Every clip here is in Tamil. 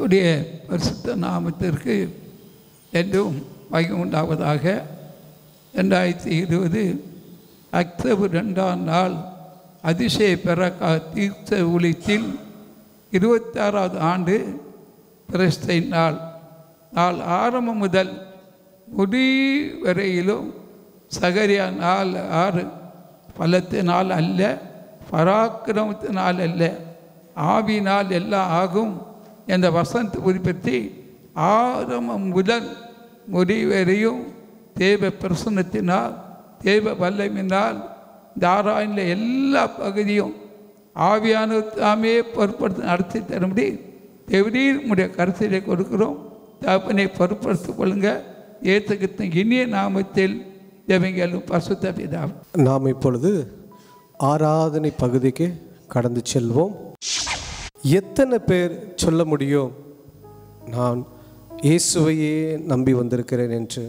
உடைய பரிசுத்த நாமத்திற்கு என்றும் மகிமை உண்டாவதாக ரெண்டாயிரத்தி இருபது அக்டோபர் ரெண்டாம் நாள் அதிசய பெறக்கா தீர்த்த ஊழியத்தில் இருபத்தாறாவது ஆண்டு பிரஸ்தை நாள் நாள் ஆரம்பம் முதல் முடி வரையிலும் சகரியா நாள் ஆறு பலத்தினால் அல்ல பராக்கிரமத்தினால் அல்ல ஆவினால் எல்லாம் ஆகும் என்ற வசந்த குறிப்பிட்டு ஆரம்பம் முதல் முடிவரையும் தேவ பிரசன்னத்தினால் தேவ வல்லமினால் தாராயணில் எல்லா பகுதியும் ஆவியான தாமே பொருட்படுத்தி நடத்தி தரும்படி தேவரீர் உடைய கருத்திலே கொடுக்கிறோம் தகப்பனை பொருட்படுத்திக் கொள்ளுங்க ஏற்றுக்கிட்ட இனிய நாமத்தில் தேவங்களும் பசுத்த பிதாவும் நாம் இப்பொழுது ஆராதனை பகுதிக்கு கடந்து செல்வோம் எத்தனை பேர் சொல்ல முடியும் நான் இயேசுவையே நம்பி வந்திருக்கிறேன் என்று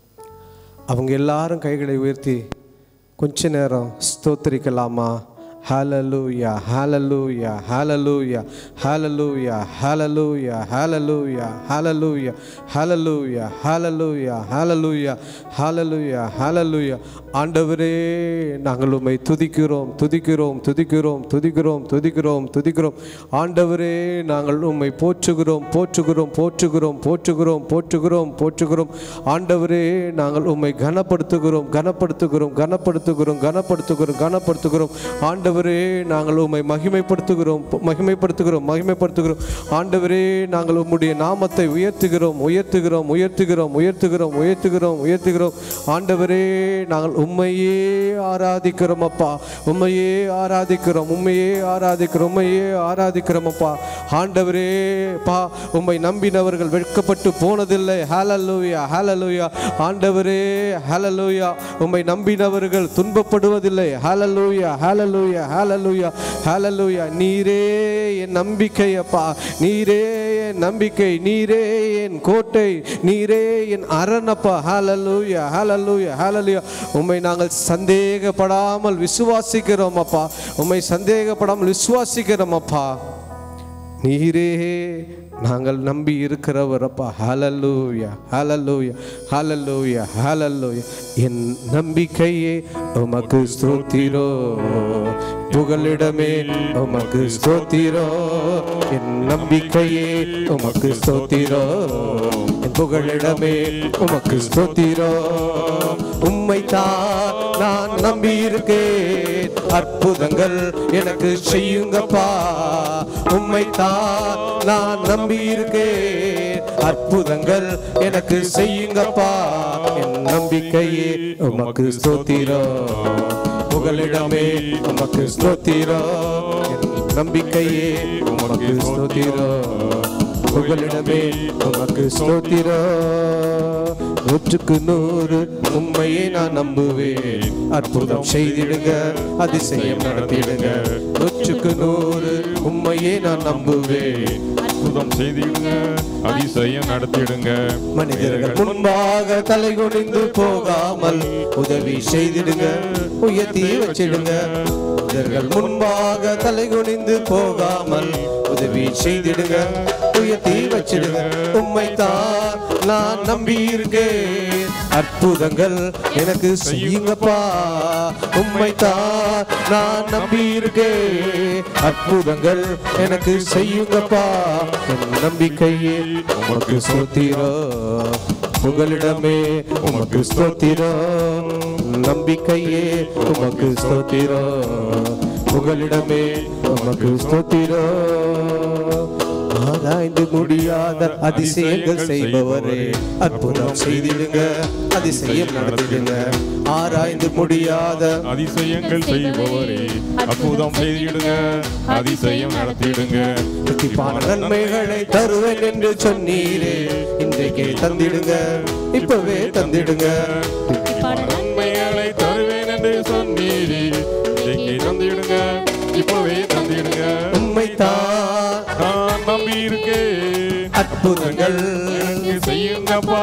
அவங்க எல்லாரும் கைகளை உயர்த்தி கொஞ்ச நேரம் ஸ்தோத்திரிக்கலாமா ஹalleluya ஹalleluya ஹalleluya ஹalleluya ஹalleluya ஹalleluya ஹalleluya ஹalleluya ஹalleluya ஹalleluya ஹalleluya ஹalleluya ஆண்டவரே நாங்கள் உம்மை துதிக்கிறோம் துதிக்கிறோம் துதிக்கிறோம் துதிக்கிறோம் துதிக்கிறோம் துதிக்கிறோம் ஆண்டவரே நாங்கள் உம்மை போற்றுகிறோம் போற்றுகிறோம் போற்றுகிறோம் போற்றுகிறோம் போற்றுகிறோம் போற்றுகிறோம் ஆண்டவரே நாங்கள் உம்மை கனப்படுத்துகிறோம் கனப்படுத்துகிறோம் கனப்படுத்துகிறோம் கனப்படுத்துகிறோம் கனப்படுத்துகிறோம் ஆண்டவரே நாங்கள் உம்மை மகிமைப்படுத்துகிறோம் மகிமைப்படுத்துகிறோம் மகிமைப்படுத்துகிறோம் ஆண்டவரே நாங்கள் உம்முடைய நாமத்தை உயர்த்துகிறோம் உயர்த்துகிறோம் உயர்த்துகிறோம் உயர்த்துகிறோம் உயர்த்துகிறோம் உயர்த்துகிறோம் ஆண்டவரே நாங்கள் உம்மையே ஆராதிக்கிறோம் அப்பா உம்மையே ஆராதிக்கிறோம் உம்மையே ஆராதிக்கிறோம் உம்மையே ஆராதிக்கிறோம் அப்பா ஆண்டவரே பா உம்மை நம்பினவர்கள் வெட்கப்பட்டு போனதில்லை ஹalleluya ஹalleluya ஆண்டவரே ஹalleluya உம்மை நம்பினவர்கள் துன்பப்படுவதில்லை ஹalleluya ஹalleluya ஹalleluya ஹalleluya நீரே என் நம்பிக்கை அப்பா நீரே என் நம்பிக்கை நீரே என் கோட்டை நீரே என் அரணப்பா ஹalleluya ஹalleluya ஹalleluya உம்மை நாங்கள் சந்தேகப்படாமல் விசுவாசிக்கிறோம் அப்பா உம்மை சந்தேகப்படாமல் விசுவாசிக்கிறோம் அப்பா நீரே நாங்கள் நம்பி இருக்கிறவர் அப்பா ஹalleluya ஹalleluya ஹalleluya ஹalleluya என் நம்பிக்கையே உமக்கு ஸ்தோத்திரோ புகலிடமே உமக்கு ஸ்தோத்திரோ என் நம்பிக்கையே உமக்கு ஸ்தோத்திரோ என் புகழிடமே உமக்கு ஸ்தோத்திரோ உம்மை தான் நான் நம்பி இருக்கேன் அற்புதங்கள் எனக்கு செய்யுங்கப்பா உம்மை தான் நான் நம்பி இருக்கேன் அற்புதங்கள் எனக்கு செய்யுங்கப்பா என் நம்பிக்கையே உமக்கு ஸ்தோத்திரோ புகலிடமே உமக்கு ஸ்தோத்திரோ என் நம்பிக்கையே உமக்கு ஸ்தோத்திரோ புகலிடமே உமக்கு ஸ்தோத்திரோ நூற்றுக்கு நூறு உண்மையை நான் நம்புவேன் அற்புதம் செய்திடுங்க அதிசயம் நடத்திடுங்க நூற்றுக்கு நூறு உண்மையை நான் நம்புவேன் அற்புதம் செய்திடுங்க அதிசயம் நடத்திடுங்க மனிதர்கள் முன்பாக தலை குனிந்து போகாமல் உதவி செய்திடுங்க உயர்த்தி வச்சிடுங்க மனிதர்கள் முன்பாக தலை குனிந்து போகாமல் உதவி செய்திடுங்க உயர்த்தி வச்சிடுங்க உம்மை தான் நான் நம்பி இருக்கேன் அற்புதங்கள் எனக்கு செய்யுங்கப்பா உம்மை தான் நான் நம்பி இருக்கேன் அற்புதங்கள் எனக்கு செய்யுங்கப்பா என் நம்பிக்கையே உமக்கு ஸ்தோத்திரோ புகலிடமே உமக்கு ஸ்தோத்திரோ நம்பிக்கையே உமக்கு ஸ்தோத்திரோ புகலிடமே உமக்கு ஸ்தோத்திரோ ஆராய்ந்து முடியாத அதிசயங்கள் செய்பவரே அற்புதம் செய்திடுங்க அதிசயம் நடத்திடுங்க ஆராய்ந்து முடியாத அதிசயங்கள் செய்பவரே அற்புதம் செய்திடுங்க அதிசயம் நடத்திடுங்க இரட்டிப்பான நன்மைகளை தருவேன் என்று சொன்னீரே இன்றைக்கே தந்திடுங்க இப்பவே தந்திடுங்க நன்மைகளை தருவேன் என்று சொன்னீரே இன்றைக்கு தந்திடுங்க இப்பவே தந்திடுங்க உண்மைத்தான் நான் நம்பி இருக்கேன் அற்புதங்கள் எனக்கு செய்யுங்கப்பா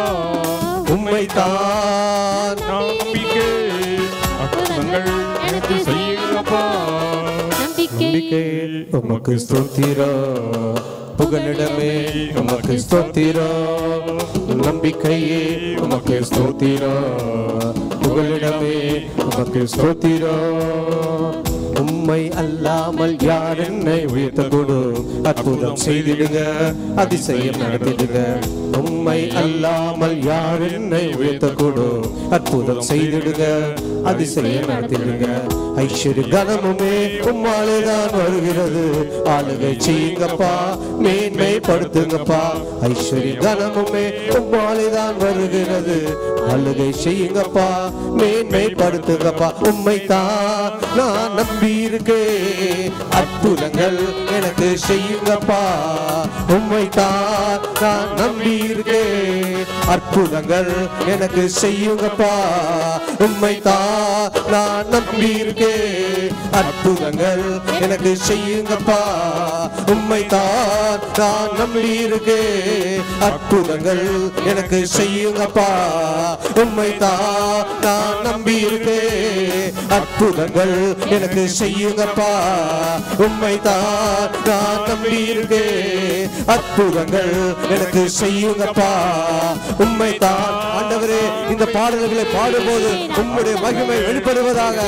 உண்மைத்தான் நான் நம்பிக்கை அற்புதங்கள் எனக்கு செய்யுங்கப்பா நம்பிக்கை உமக்கு ஸ்தோத்திரோ புகலிடமே உமக்கு ஸ்தோத்திரம் நம்பிக்கையே உமக்கு ஸ்தோத்திரம் புகலிடமே உமக்கு ஸ்தோத்திரம் உம்மை அல்லாமல் யார் என்னை உயர்த்த கொடு அற்புதம் செய்திடுங்க அதிசயம் நடத்திடுங்க உம்மை அல்லாமல் யார் என்னை உயர்த்த கொடு அற்புதம் செய்திடுங்க அதிசயம் நடத்திடுங்க ஐஸ்வர்ய கனமுமே உம்மாலே தான் வருகிறது ஆளுகை செய்யுங்கப்பா மேன்மைப்படுத்துங்கப்பா ஐஸ்வர்ய கனமுமே உம்மாலே தான் வருகிறது ஆளுகை செய்யுங்கப்பா மேன்மைப்படுத்துங்கப்பா உம்மை தான் நான் நம்பி இருக்கேன் அற்புதங்கள் எனக்கு செய்யுங்கப்பா உம்மை தான் நான் நம்பி இருக்கேன் அற்புதங்கள் எனக்கு செய்யுங்கப்பா உம்மை தான் நான் நம்பி இருக்கேன் அற்புதங்கள் எனக்கு செய்யுங்கப்பா உம்மை தான் நான் நம்பி இருக்கேன் அற்புதங்கள் எனக்கு செய்யுங்கப்பா உம்மை தான் நான் நம்பி இருக்கேன் அற்புதங்கள் எனக்கு செய்யுங்கப்பா உம்மை தான் நான் நம்பி இருக்கேன் அற்புதங்கள் எனக்கு செய்யுங்கப்பா உம்மை தான் ஆண்டவரே இந்த பாடல்களை பாடும்போது உம்முடைய மகிமை வெளிப்படுவதாக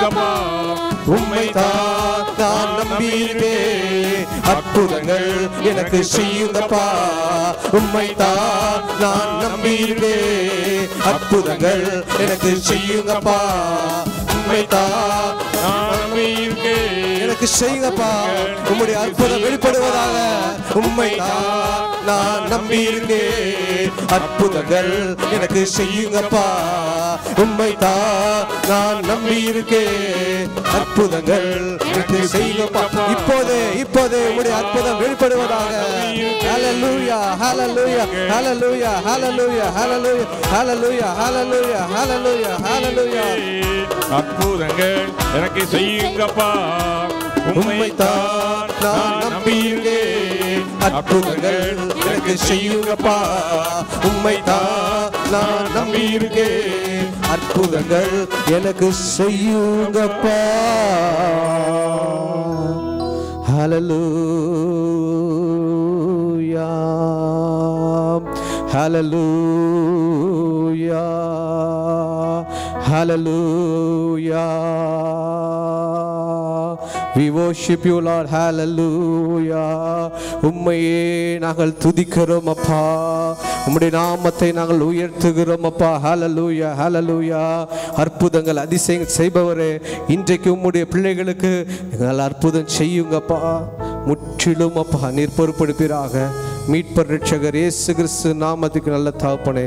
உம்மை தான் நான் நம்பியிருக்கேன் அற்புதங்கள் எனக்கு செய்யுங்கப்பா உம்மை தான் நான் நம்பியிருக்கேன் அற்புதங்கள் எனக்கு செய்யுங்கப்பா உம்மை தான் நான் நம்பியிருக்கேன் எனக்கு செய்யுங்கப்பா உம்முடைய அற்புதம் வெளிப்படுவதாக உம்மை தான் நான் நம்பி இருக்கேன் அற்புதங்கள் எனக்கு செய்யுங்கப்பா உம்மை தான் நான் நம்பி இருக்கேன் அற்புதங்கள் எனக்கு செய்யுங்கப்பா இப்போதே இப்போதே உம்முடைய அற்புதம் வெளிப்படுவதாக ஹalleluya ஹalleluya ஹalleluya ஹalleluya ஹalleluya ஹalleluya ஹalleluya ஹalleluya ஹalleluya அற்புதங்கள் எனக்கு செய்யுங்கப்பா உம்மை தான் நான் நம்பியிருக்கேன் அற்புதங்கள் எனக்கு செய்யுங்கப்பா உம்மை தான் நான் நம்பியிருக்கேன் அற்புதங்கள் எனக்கு செய்யுங்கப்பா ஹalleluya hallelujah hallelujah we worship you lord hallelujah உம்மையே நாங்கள் துதிக்கிறோம் அப்பா உம்முடைய நாமத்தை நாங்கள் உயர்த்துகிறோம் அப்பா ஹalleluya hallelujah அற்புதங்கள் அதிசயங்கள் செய்பவரே இன்றைக்கு உம்முடைய பிள்ளைகளுக்கு நீங்கள் அற்புதம் செய்யுங்கப்பா முற்றிலும் அப்பா நீர் பொறுப்படுப்பீராக மீட்பர் ரட்சகர் இயேசு கிறிஸ்து நாமத்துக்கு நல்ல தாப்பனே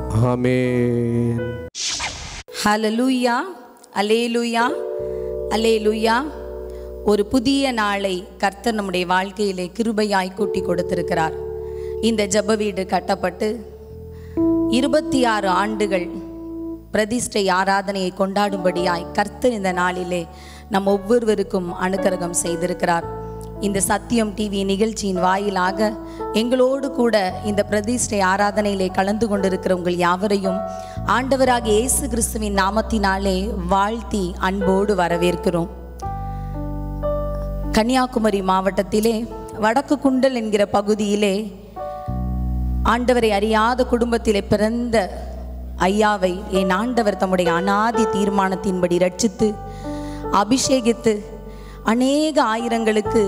ஆமென் ஹalleluya அலேலுயா அலேலுயா ஒரு புதிய நாளை கர்த்தர் நம்முடைய வாழ்க்கையிலே கிருபையாய் கூட்டி கொடுத்திருக்கிறார் இந்த ஜெப வீடு கட்டப்பட்டு இருபத்தி ஆறு ஆண்டுகள் பிரதிஷ்டை ஆராதனையை கொண்டாடும்படியாய் கர்த்தர் இந்த நாளிலே நம் ஒவ்வொருவருக்கும் அனுக்கிரகம் செய்திருக்கிறார் இந்த சத்தியம் டிவி நிகழ்ச்சியின் வாயிலாக எங்களோடு கூட இந்த பிரதிஷ்டை ஆராதனையிலே கலந்து கொண்டிருக்கிற உங்கள் யாவரையும் ஆண்டவராகிய இயேசு கிறிஸ்துவின் நாமத்தினாலே வாழ்த்தி அன்போடு வரவேற்கிறோம் கன்னியாகுமரி மாவட்டத்திலே வடக்கு குண்டல் என்கிற பகுதியிலே ஆண்டவரை அறியாத குடும்பத்திலே பிறந்த ஐயாவை என் ஆண்டவர் தம்முடைய அனாதி தீர்மானத்தின்படி ரட்சித்து அபிஷேகித்து அநேக ஆயிரங்களுக்கு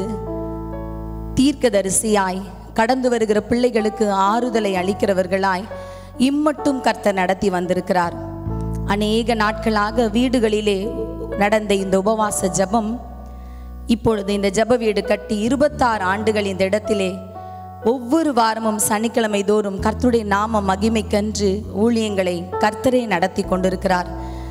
தீர்க்கதரிசியாய் கடந்து வருகிற பிள்ளைகளுக்கு ஆறுதலை அளிக்கிறவர்களாய் இம்மட்டும் கர்த்தர் நடத்தி வந்திருக்கிறார் அநேக நாட்களாக வீடுகளிலே நடந்த இந்த உபவாச ஜெபம் இப்பொழுது இந்த ஜெப வீடு கட்டி இருபத்தாறு ஆண்டுகள் இந்த இடத்திலே ஒவ்வொரு வாரமும் சனிக்கிழமை தோறும் கர்த்தருடைய நாம மகிமைக்கன்று ஊழியங்களை கர்த்தரே நடத்தி கொண்டிருக்கிறார்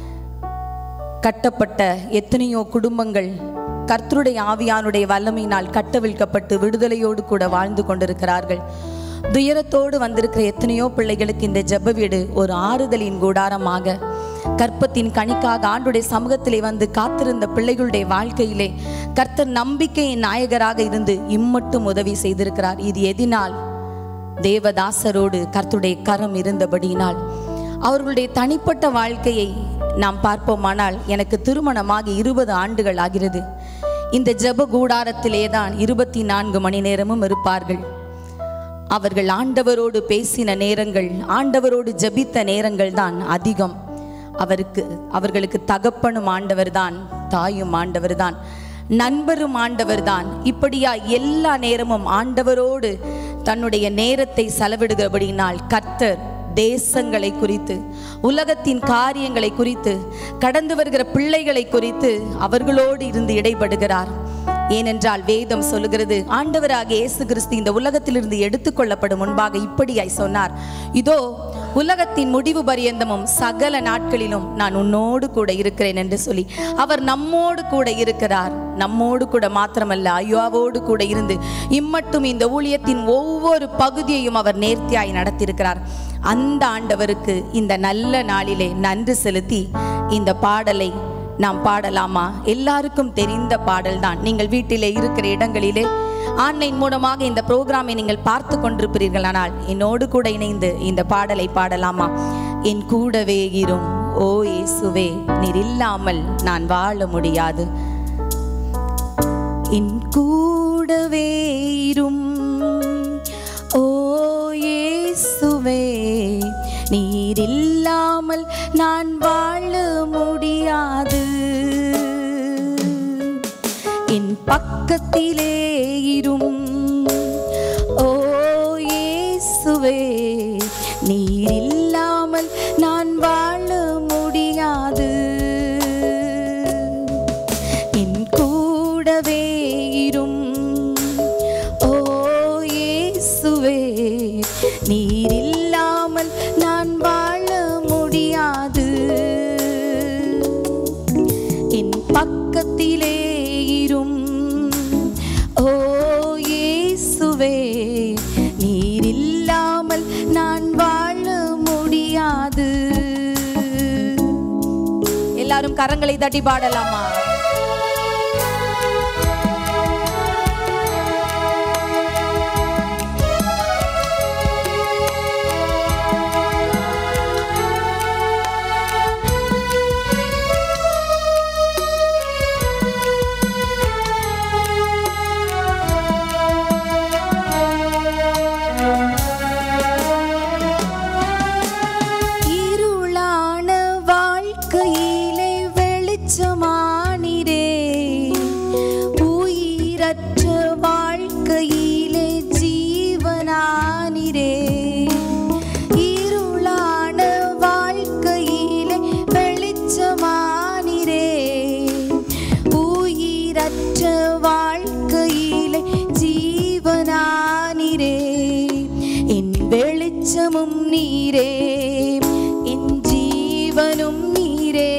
கட்டப்பட்ட எத்தனையோ குடும்பங்கள் கர்த்தருடைய ஆவியானுடைய வல்லமையினால் கட்டவிழ்க்கப்பட்டு விடுதலையோடு கூட வாழ்ந்து கொண்டிருக்கிறார்கள் துயரத்தோடு வந்திருக்கிற எத்தனையோ பிள்ளைகளுக்கு இந்த ஜெப வீடு ஒரு ஆறுதலின் கூடாரமாக கற்பத்தின் கணிக்காக ஆண்டுடைய சமூகத்திலே வந்து காத்திருந்த பிள்ளைகளுடைய வாழ்க்கையிலே கர்த்தர் நம்பிக்கையின் நாயகராக இருந்து இம்மட்டும் உதவி செய்திருக்கிறார் இது எதினால் தேவதாசரோடு கர்த்தருடைய கரம் இருந்தபடியினால் அவர்களுடைய தனிப்பட்ட வாழ்க்கையை நாம் பார்ப்போமானால் எனக்கு திருமணமாகி இருபது ஆண்டுகள் ஆகிறது இந்த ஜெப கூடாரத்திலே தான் இருபத்தி நான்கு மணி நேரமும் இருப்பார்கள் அவர்கள் ஆண்டவரோடு பேசின நேரங்கள் ஆண்டவரோடு ஜெபித்த நேரங்கள் தான் அதிகம் அவருக்கு அவர்களுக்கு தகப்பனும் ஆண்டவர்தான் தாயும் ஆண்டவர்தான் நண்பரும் ஆண்டவர்தான் இப்படியா எல்லா நேரமும் ஆண்டவரோடு தன்னுடைய நேரத்தை செலவிடுகிறபடினால் கர்த்தர் தேசங்களை குறித்து உலகத்தின் காரியங்களை குறித்து கடந்து வருகிற பிள்ளைகளை குறித்து அவர்களோடு இருந்து இடைபடுகிறார் ஏனென்றால் வேதம் சொல்லுகிறது ஆண்டவராக இயேசு கிறிஸ்து இந்த உலகத்திலிருந்து எடுத்துக்கொள்ளப்படும் முன்பாக இப்படியாய் சொன்னார் இதோ உலகத்தின் முடிவு பரியந்தமும் சகல நாட்களிலும் நான் உன்னோடு கூட இருக்கிறேன் என்று சொல்லி அவர் நம்மோடு கூட இருக்கிறார் நம்மோடு கூட மாத்திரமல்ல ஐயாவோடு கூட இருந்து இம்மட்டும் இந்த ஊழியத்தின் ஒவ்வொரு பகுதியையும் அவர் நேர்த்தியாய் நடத்தியிருக்கிறார் அந்த ஆண்டவருக்கு இந்த நல்ல நாளிலே நன்றி செலுத்தி இந்த பாடலை நாம் பாடலாமா எல்லாருக்கும் தெரிந்த பாடல் தான் நீங்கள் வீட்டிலே இருக்கிற இடங்களிலே ஆன்லைன் மூலமாக இந்த ப்ரோக்ராமை நீங்கள் பார்த்து கொண்டிருப்பீர்களானால் என்னோடு கூட இணைந்து இந்த பாடலை பாடலாமா என் கூடவே இரும் ஓ இயேசுவே நீர் இல்லாமல் நான் வாழ முடியாது என் கூடவே இரும் ஓ இயேசுவே நீர் இல்லாமல் நான் வாழ முடியாது என் பக்கத்திலே இரும் ஓ இயேசுவே நீர் இல்லாமல் நான் வாழ முடியாது என் கூடவே இரும் ஓ இயேசுவே நீர் இல்லாமல் நான் வாழ முடியாது என் பக்கத்திலே இரும் ஓ இயேசுவே நீர் இல்லாமல் நான் வாழ முடியாது எல்லாரும் கரங்களை தட்டி பாடலாமா இருளான வாழ்க்கையிலே வெளிச்சமானிரே உயிரற்ற வாழ்க்கையிலே ஜீவனானிரே இருளான வாழ்க்கையிலே வெளிச்சமானிரே உயிரற்ற வாழ்க்கையிலே ஜீவனானிரே என் வெளிச்சமும் நீரே என் ஜீவனும் நீரே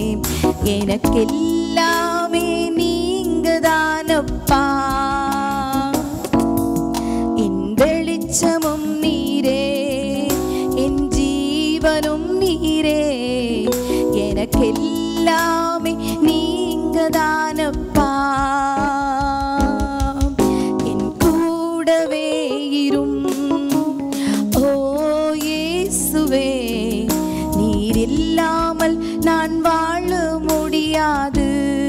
எனக்கெல்லாமே நீங்க தானப்பா என் வெளிச்சமும் நீரே என் ஜீவனும் நீரே எனக்கெல்லாமே நீங்க தானப்பா என் கூடவே இரும் ஓ இயேசுவே நீர் இல்லாமல் நான் வாழ முடியாது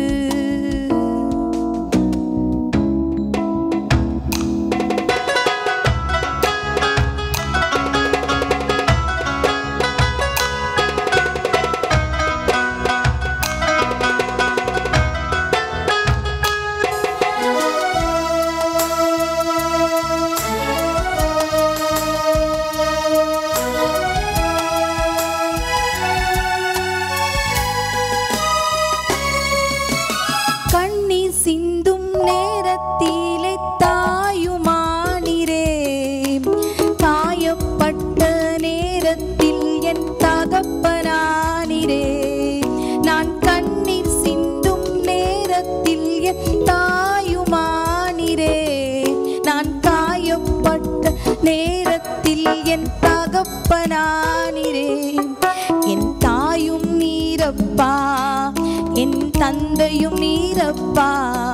கண்ணீர் சிந்தும் நேரத்திலே தாயுமானிரே காயப்பட்ட நேரத்தில் என் தகப்பனானிரே நான் கண்ணீர் சிந்தும் நேரத்தில் என் தாயுமானிரே நான் காயப்பட்ட நேரத்தில் என் தகப்பனானிரே என் தாயும் நீரப்பா என் தந்தையும் நீரப்பா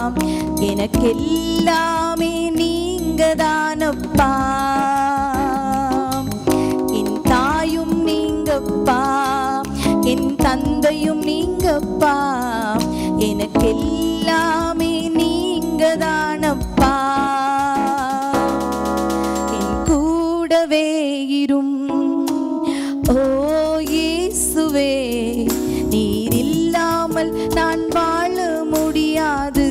எனக்கெல்லாமே நீங்க தானப்பா என் தாயும் நீங்கப்பா என் தந்தையும் நீங்கப்பா எனக்கெல்லாமே நீ நீங்கதானப்பா என் கூடவே இரும் ஓ இயேசுவே நீர் இல்லாமல் நான் வாழ முடியாது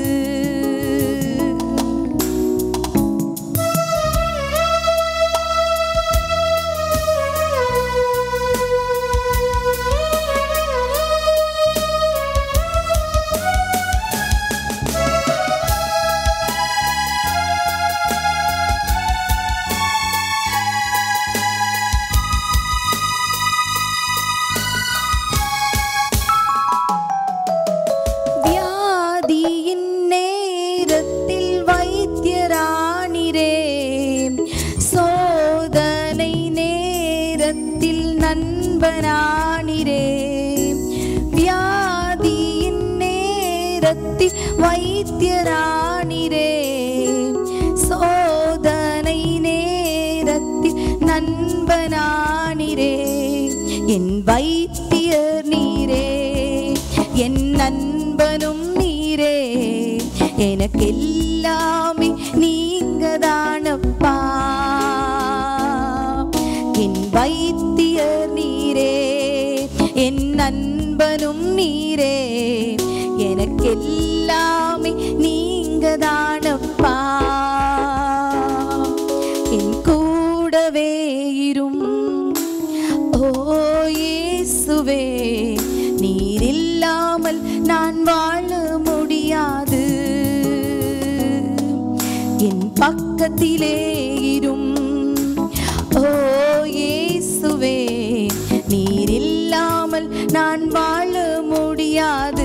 வியாதியின் நேரத்தில் வைத்தியரானிரே சோதனை நேரத்தில் நண்பனானிரே வியாதியின் நேரத்தில் வைத்தியரானிரே சோதனை நேரத்தில் நண்பனானிரே என் வைத்தியர் நீரே என் நண்பனும் நீரே எனக்கு எல்லாமே நீங்க தானப்பா என் வைத்தியர் நீரே என் நண்பனும் நீரே எனக்கு எல்லாமே நீங்க தானப்பா என் கூடவே இரும் ஓ இயேசுவே நீர் இல்லாமல் நான் வாழ முடியாது என் பக்கத்திலே இரும் ஓ இயேசுவே நீர் இல்லாமல் நான் வாழ முடியாது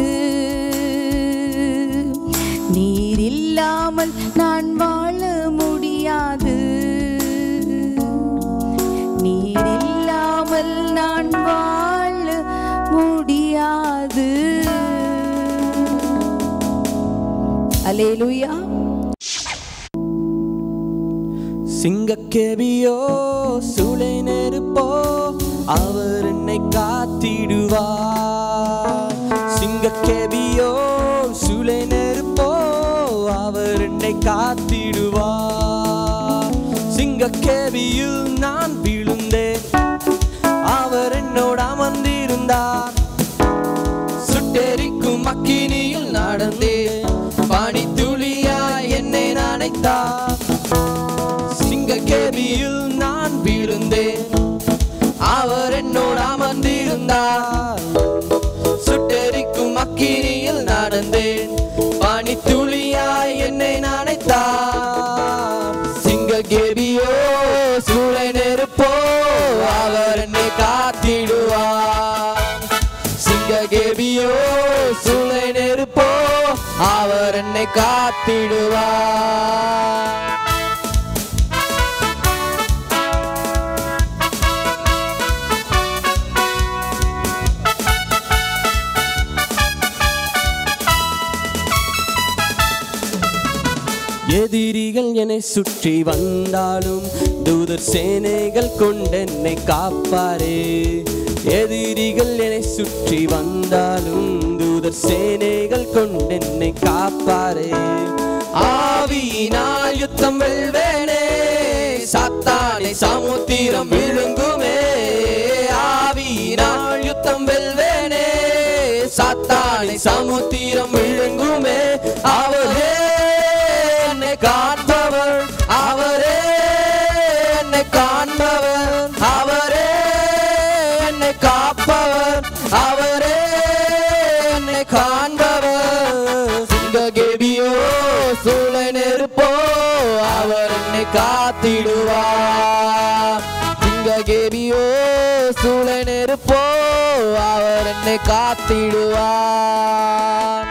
நீர் இல்லாமல் நான் வாழ முடியாது நீர் இல்லாமல் நான் வாழ முடியாது அலேலுயா சிங்கக்கேவியோ சூளை நெருப்போ அவர் என்னை காத்திடுவார் சிங்கக்கேவியோ சூளை நெருப்போ அவர் என்னை காத்திடுவார் சிங்கக்கேவியில் நான் விழுந்தேன் அவர் என்னோடு அமர்ந்திருந்தார் சுட்டெரிக்கும் அக்கினியில் நடந்தேன் பனி துளியாய் என்னை நனைத்தார் சிங்கக்கேவியில் நான் விழுந்தேன் அவர் என்னோடு அமர்ந்திருந்தார் சுட்டெரிக்கும் அக்கினியில் நடந்தேன் பனி துளியாய் என்னை நனைத்தார் சிங்கக்கேவியோ சூளை நெருப்போ அவர் என்னை காத்திடுவார் சிங்ககேபியோ சூளை நெருப்போ அவர் என்னை காத்திடுவார் எதிரிகள் என்னை சுற்றி வந்தாலும் தூதர் சேனைகள் கொண்டென்னை காப்பாரே எதிரிகள் என்னை சுற்றி வந்தாலும் தூதர் சேனைகள் கொண்டென்னை காப்பாரே ஆவியினால் யுத்தம் வெல்வேனே சாத்தானை சமுத்திரம் விழுங்குமே ஆவியினால் யுத்தம் வெல்வேனே சாத்தானை சமுத்திரம் விழுங்குமே அவரே என்னை காண்பவர் அவரே என்னை காண்பவர் அவரே என்னை காப்பவர் அவரே என்னை காண்பவர் சிங்ககேபியோ சூளை நெருப்போ அவர் என்னை காத்திடுவார் சிங்ககேபியோ சூளை நெருப்போ அவர் என்னை காத்திடுவார்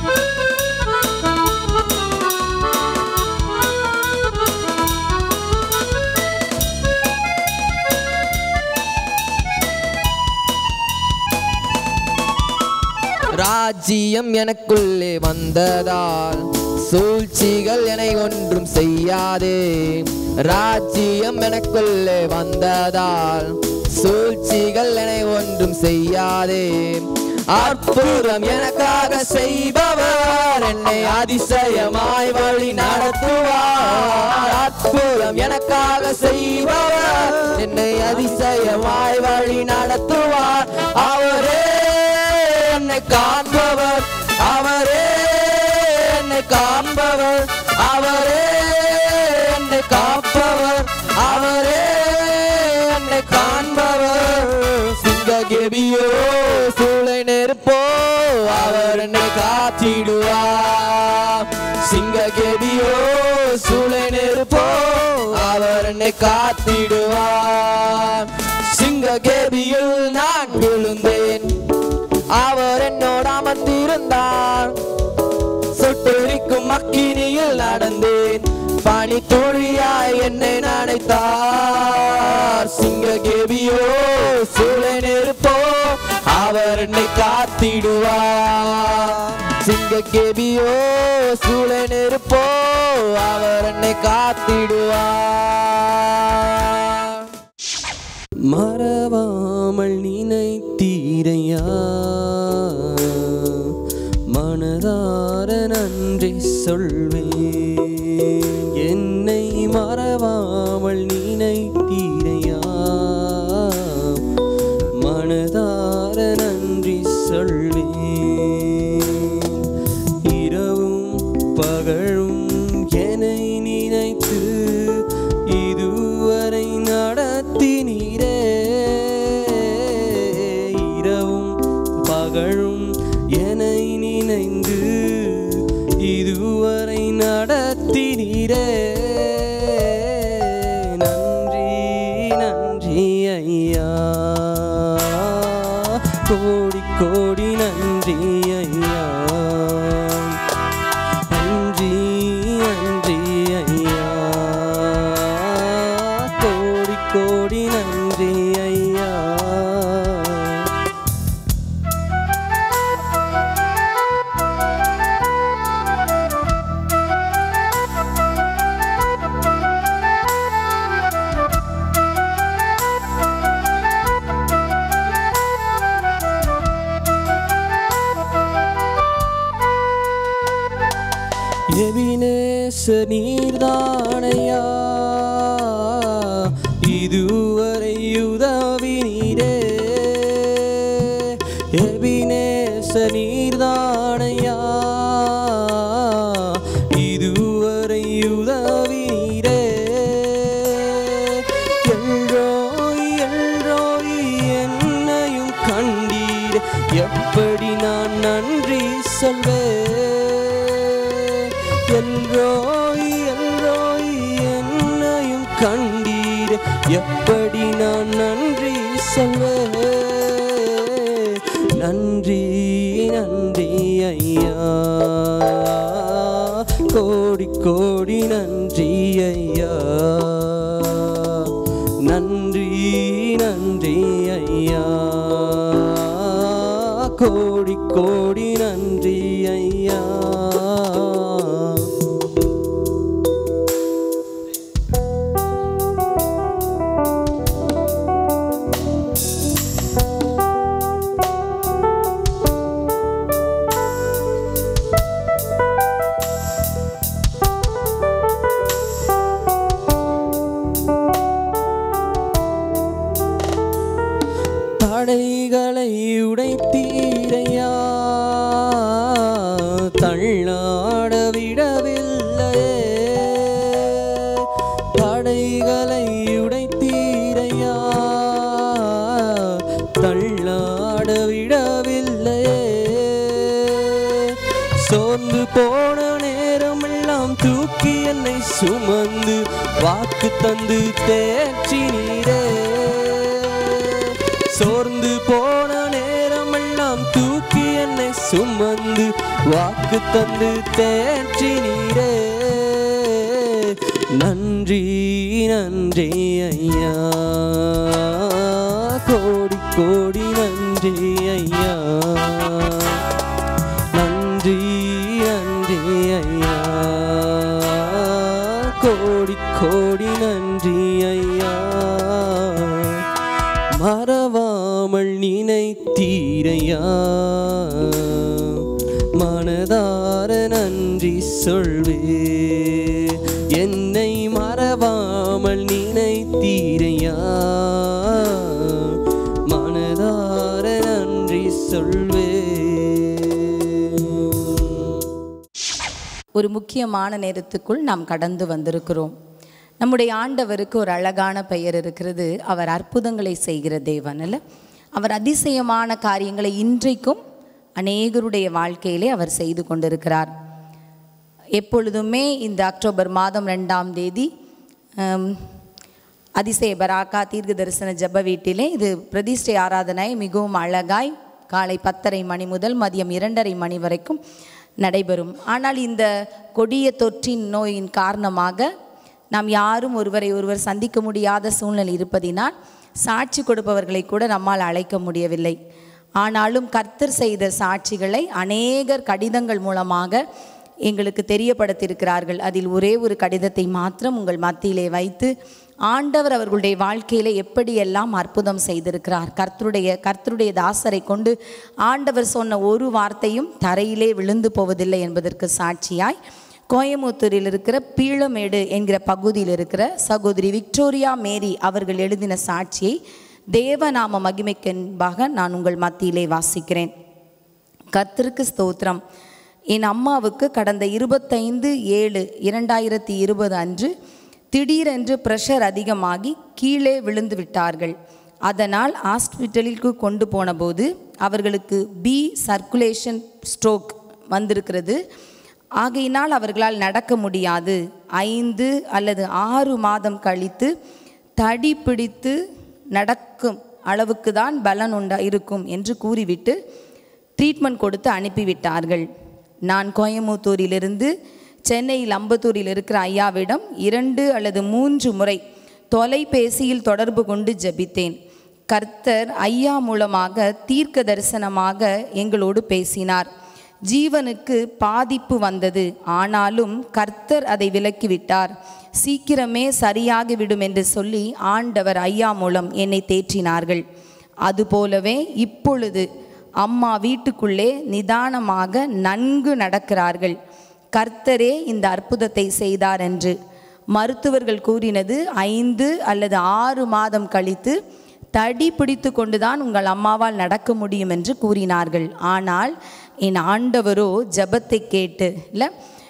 ராஜ்யம் எனக்குள்ளே வந்ததால் சூழ்ச்சிகள் என்னை ஒன்றும் செய்யாதே ராஜ்யம் எனக்குள்ளே வந்ததால் சூழ்ச்சிகள் என்னை ஒன்றும் செய்யாதே அற்புதம் எனக்காக செய்பவர் என்னை அதிசயமாய் வழி நடத்துவார் அற்புதம் எனக்காக செய்பவர் என்னை அதிசயமாய் வழி நடத்துவார் அவரே என்னை காண்பவர் அவரே என்னை காண்பவர் அவரே என்னை காப்பவர் அவரே என்னை காண்பவர் சிங்க கெபியோ சூளை நெருப்போ அவர் என்னை காத்திடுவார் சிங்க கெபியோ சூளை நெருப்போ அவர் என்னை காத்திடுவார் சிங்க கேபியில் நான் விழுந்தேன் அவர் என்னோட அமர்ந்திருந்தார் சுட்டெரிக்கும் அக்கினியில் நடந்தேன் பனி தோழியாய் என்னை நினைத்தார் சிங்க கேபியோ சூளை நெருப்போ அவர் என்னை காத்திடுவார் சிங்க கேபியோ சூளை நெருப்போ அவர் என்னை காத்திடுவார் மறவாமல் நினைத்தீரையா மனதார நன்றி சொல்வேன் என்னை மறவாமல் நினைத்தீரையா மனதார நன்றி சொல்வேன் இரவும் பகழும் என்னை நினைத்து இதுவரை நடத்தினீரே இரவும் பகழும் என்னை நினைந்து இதுவரை நடத்தினீரே நன்றி நன்றி ஐயா கோடி கோடி நன்றி ஐயா நன்றி நன்றி ஐயா கோடி கோடி நன்றி ஐயா எபினேச நீர்தானையா இதுவரை உதவி நீரே எபினேச நீர்தானையா இதுவரை உதவி நீரே எல்ரோய் எல்ரோய் என்னையும் கண்டீர் எப்படி நான் நன்றி சொல்வேன் எல்ரோய் எல்ரோய் என்னையும் கண்டீர் எப்படி நான் நன்றி சொல்வேன் நன்றி நன்றி ஐயா கோடி கோடி நன்றி ஐயா நன்றி நன்றி ஐயா கோடி கோடி நன்றி ஐயா தடைகளை உடைத்தீரையா தள்ளாட விடவில்லையே தடைகளை உடைத்தீரையா தள்ளாட விடவில்லையே சோர்ந்து போன நேரமெல்லாம் தூக்கி என்னை சுமந்து வாக்கு தந்து தேற்றினீரே சோர்ந்து போன நேரமெல்லாம் தூக்கி என்னை சுமந்து வாக்கு தந்து தேற்றினீரே நன்றி நன்றி ஐயா கோடி கோடி நன்றி ஐயா நன்றி நன்றி ஐயா கோடி கோடி நன்றி ஐயா மறவாமல் நினைத்தீரையா மனதார மனதார நன்றி சொல்வே என்னை மறவாமல் நினைத்தீரையா மனதார நன்றி சொல்வே ஒரு முக்கியமான நேரத்துக்குள் நாம் கடந்து வந்திருக்கிறோம் நம்முடைய ஆண்டவருக்கு ஒரு அழகான பெயர் இருக்கிறது அவர் அற்புதங்களை செய்கிற தேவன் அல்ல அவர் அதிசயமான காரியங்களை இன்றைக்கும் அநேகருடைய வாழ்க்கையிலே அவர் செய்து கொண்டிருக்கிறார் எப்பொழுதுமே இந்த அக்டோபர் மாதம் ரெண்டாம் தேதி ஆம், அதிசய பராக்கா தீர்க்க தரிசன ஜெப வீட்டிலே இது பிரதிஷ்டை ஆராதனை மிகவும் அழகாய் காலை பத்தரை மணி முதல் மதியம் இரண்டரை மணி வரைக்கும் நடைபெறும் ஆனால் இந்த கொடிய தொற்றின் நோயின் காரணமாக நாம் யாரும் ஒருவரை ஒருவர் சந்திக்க முடியாத சூழ்நிலை இருப்பதினால் சாட்சி கொடுப்பவர்களை கூட நம்மால் அழைக்க முடியவில்லை ஆனாலும் கர்த்தர் செய்த சாட்சிகளை அநேகர் கடிதங்கள் மூலமாக எங்களுக்கு தெரியப்படுத்தியிருக்கிறார்கள் அதில் ஒரே ஒரு கடிதத்தை மாத்திரம் உங்கள் மத்தியிலே வைத்து ஆண்டவர் அவர்களுடைய வாழ்க்கையில எப்படியெல்லாம் அற்புதம் செய்திருக்கிறார் கர்த்தருடைய கர்த்தருடைய தாசரை கொண்டு ஆண்டவர் சொன்ன ஒரு வார்த்தையும் தரையிலே விழுந்து போவதில்லை என்பதற்கு சாட்சியாய் கோயமுத்தூரில் இருக்கிற பீளமேடு என்கிற பகுதியில் இருக்கிற சகோதரி விக்டோரியா மேரி அவர்கள் எழுதின சாட்சியை தேவநாம மகிமைக்கென்பாக நான் உங்கள் மத்தியிலே வாசிக்கிறேன் கர்த்தருக்கு ஸ்தோத்திரம் என் அம்மாவுக்கு கடந்த இருபத்தைந்து ஏழு இரண்டாயிரத்தி இருபது அன்று திடீரென்று ப்ரெஷர் அதிகமாகி கீழே விழுந்து விட்டார்கள் அதனால் ஹாஸ்பிட்டலுக்கு கொண்டு போனபோது அவர்களுக்கு பி சர்க்குலேஷன் ஸ்ட்ரோக் வந்திருக்கிறது ஆகையினால் அவர்களால் நடக்க முடியாது ஐந்து அல்லது ஆறு மாதம் கழித்து தடி பிடித்து நடக்கும் அளவுக்கு தான் பலன் உண்டா இருக்கும் என்று கூறிவிட்டு ட்ரீட்மெண்ட் கொடுத்து அனுப்பிவிட்டார்கள் நான் கோயமுத்தூரிலிருந்து சென்னையில் அம்பத்தூரில் இருக்கிற ஐயாவிடம் இரண்டு அல்லது மூன்று முறை தொலைபேசியில் தொடர்பு கொண்டு ஜெபித்தேன் கர்த்தர் ஐயா மூலமாக தீர்க்க தரிசனமாக எங்களோடு பேசினார் ஜீவனுக்கு பாதிப்பு வந்தது ஆனாலும் கர்த்தர் அதை விலக்கிவிட்டார் சீக்கிரமே சரியாகிவிடும் என்று சொல்லி ஆண்டவர் ஐயா மூலம் என்னை தேற்றினார்கள் அதுபோலவே இப்பொழுது அம்மா வீட்டுக்குள்ளே நிதானமாக நன்கு நடக்கிறார்கள் கர்த்தரே இந்த அற்புதத்தை செய்தார் என்று மருத்துவர்கள் கூறினது ஐந்து அல்லது ஆறு மாதம் கழித்து தடி பிடித்து கொண்டுதான் உங்கள் அம்மாவால் நடக்க முடியும் என்று கூறினார்கள் ஆனால் என் ஆண்டவரோ ஜெபத்தை கேட்டு இல்லை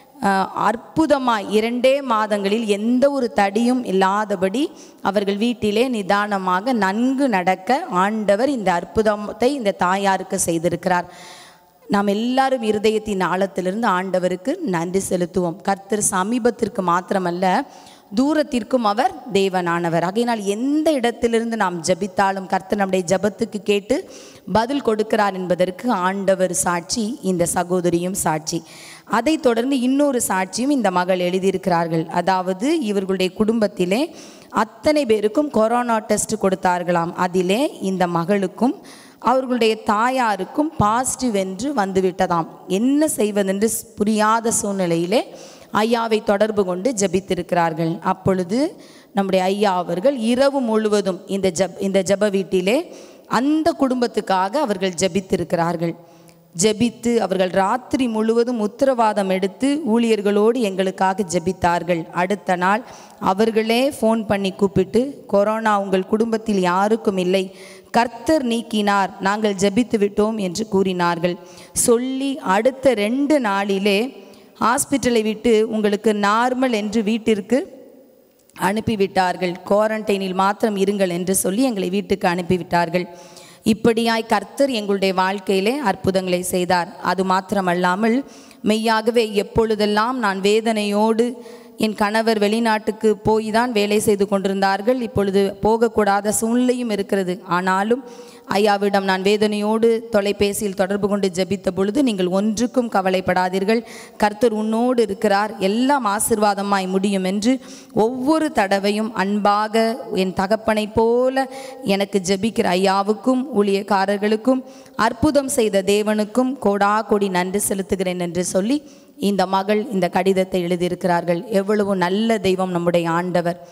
அற்புதமாய் இரண்டே மாதங்களில் எந்த ஒரு தடியும் இல்லாதபடி அவர்கள் வீட்டிலே நிதானமாக நன்கு நடக்க ஆண்டவர் இந்த அற்புதத்தை இந்த தாயாருக்கு செய்திருக்கிறார் நாம் எல்லாரும் இருதயத்தின் ஆழத்திலிருந்து ஆண்டவருக்கு நன்றி செலுத்துவோம் கர்த்தர் சமீபத்திற்கு மாத்திரமல்ல தூரத்திற்கும் அவர் தேவனானவர் ஆகையினால் எந்த இடத்திலிருந்து நாம் ஜெபித்தாலும் கர்த்தர் நம்முடைய ஜெபத்துக்கு கேட்டு பதில் கொடுக்கிறார் என்பதற்கு ஆண்டவர் சாட்சி இந்த சகோதரியும் சாட்சி அதைத் தொடர்ந்து இன்னொரு சாட்சியும் இந்த மகள் எழுதியிருக்கிறார்கள் அதாவது இவர்களுடைய குடும்பத்திலே அத்தனை பேருக்கும் கொரோனா டெஸ்ட் கொடுத்தார்களாம் அதிலே இந்த மகளுக்கும் அவர்களுடைய தாயாருக்கும் பாசிட்டிவ் என்று வந்துவிட்டதாம் என்ன செய்வதென்று புரியாத சூழ்நிலையிலே ஐயாவை தொடர்பு கொண்டு ஜெபித்திருக்கிறார்கள் அப்பொழுது நம்முடைய ஐயா அவர்கள் இரவு முழுவதும் இந்த ஜப் இந்த ஜெப வீட்டிலே அந்த குடும்பத்துக்காக அவர்கள் ஜெபித்திருக்கிறார்கள் ஜெபித்து அவர்கள் ராத்திரி முழுவதும் உத்தரவாதம் எடுத்து ஊழியர்களோடு எங்களுக்காக ஜெபித்தார்கள் அடுத்த நாள் அவர்களே ஃபோன் பண்ணி கூப்பிட்டு கொரோனா உங்கள் குடும்பத்தில் யாருக்கும் இல்லை கர்த்தர் நீக்கினார் நாங்கள் ஜெபித்து விட்டோம் என்று கூறினார்கள் சொல்லி அடுத்த ரெண்டு நாளிலே ஹாஸ்பிட்டலை விட்டு உங்களுக்கு நார்மல் என்று வீட்டிற்கு அனுப்பிவிட்டார்கள் குவாரண்டைனில் மாத்திரம் இருங்கள் என்று சொல்லி எங்களை வீட்டுக்கு அனுப்பிவிட்டார்கள் இப்படியாய் கர்த்தர் எங்களுடைய வாழ்க்கையிலே அற்புதங்களை செய்தார் அது மாத்திரமல்லாமல் மெய்யாகவே எப்பொழுதெல்லாம் நான் வேதனையோடு என் கணவர் வெளிநாட்டுக்கு போய் தான் வேலை செய்து கொண்டிருந்தார்கள் இப்பொழுது போகக்கூடாத சூழ்நிலையும் இருக்கிறது ஆனாலும் ஐயாவிடம் நான் வேதனையோடு தொலைபேசியில் தொடர்பு கொண்டு ஜெபித்த பொழுது நீங்கள் ஒன்றுக்கும் கவலைப்படாதீர்கள் கர்த்தர் உன்னோடு இருக்கிறார் எல்லாம் ஆசிர்வாதமாய் முடியும் என்று ஒவ்வொரு தடவையும் அன்பாக என் தகப்பனைப் போல எனக்கு ஜெபிக்கிற ஐயாவுக்கும் ஊழியக்காரர்களுக்கும் அற்புதம் செய்த தேவனுக்கும் கோடா கோடி நன்றி செலுத்துகிறேன் என்று சொல்லி இந்த மகள் இந்த கடிதத்தை எழுதியிருக்கிறார்கள் எவ்வளவு நல்ல தெய்வம் நம்முடைய ஆண்டவர்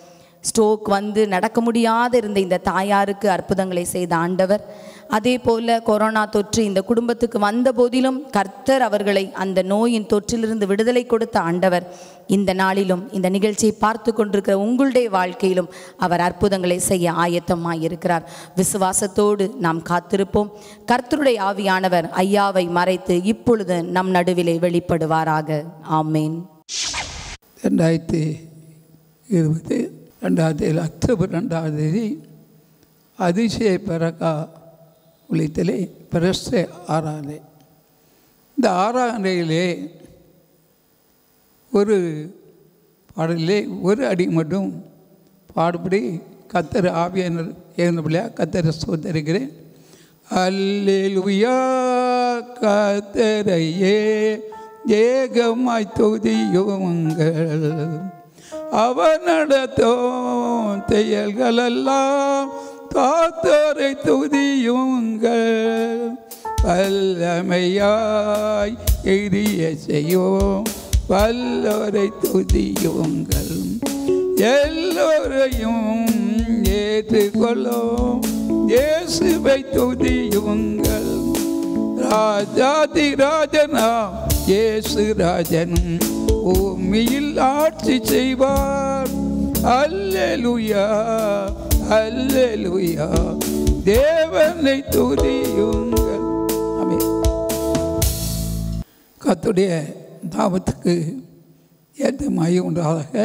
ஸ்ட்ரோக் வந்து நடக்க முடியாத இருந்த இந்த தாயாருக்கு அற்புதங்களை செய்த ஆண்டவர் அதே போல கொரோனா தொற்று இந்த குடும்பத்துக்கு வந்த போதிலும் கர்த்தர் அவர்களை அந்த நோயின் தொற்றிலிருந்து விடுதலை கொடுத்த ஆண்டவர் இந்த நாளிலும் இந்த நிகழ்ச்சியை பார்த்து கொண்டிருக்கிற உங்களுடைய வாழ்க்கையிலும் அவர் அற்புதங்களை செய்ய ஆயத்தமாய் இருக்கிறார் விசுவாசத்தோடு நாம் காத்திருப்போம் கர்த்தருடைய ஆவியானவர் ஐயாவை மறைத்து இப்பொழுது நம் நடுவிலே வெளிப்படுவாராக ஆமேன் ரெண்டாயிரத்தி இருபது ரெண்டாயிரத்தி அக்டோபர் ரெண்டாவது தேதி அதிசய பிறக்கா உள்ளிட்டலே பிரஸ்த ஆராதனை இந்த ஆராதனையிலே ஒரு பாடலிலே ஒரு அடி மட்டும் பாடுபடி கத்தர் ஆவியானர் ஏறினபடியா கத்தரை சோதரிக்கிறேன் அல்லேலுயா கத்தரையே ஏகமாய் தொகுதியுங்கள் அவர் நடத்தும் செயல்களெல்லாம் காத்தோரை துதியுங்கள் வல்லமையாய் எரிய செய்யும் வல்லோரை துதியுங்கள் எல்லோரையும் ஏற்றுக்கொள்ளும் இயேசுவை துதியுங்கள் ராஜாதி ராஜனா இயேசு ராஜன் பூமியில் ஆட்சி செய்வார் அல்லேலுயா அல்லேலுயா தேவனை துதியுங்கள் ஆமென் கத்துடைய தாபத்துக்கு ஏற்ற மையம் உண்டாக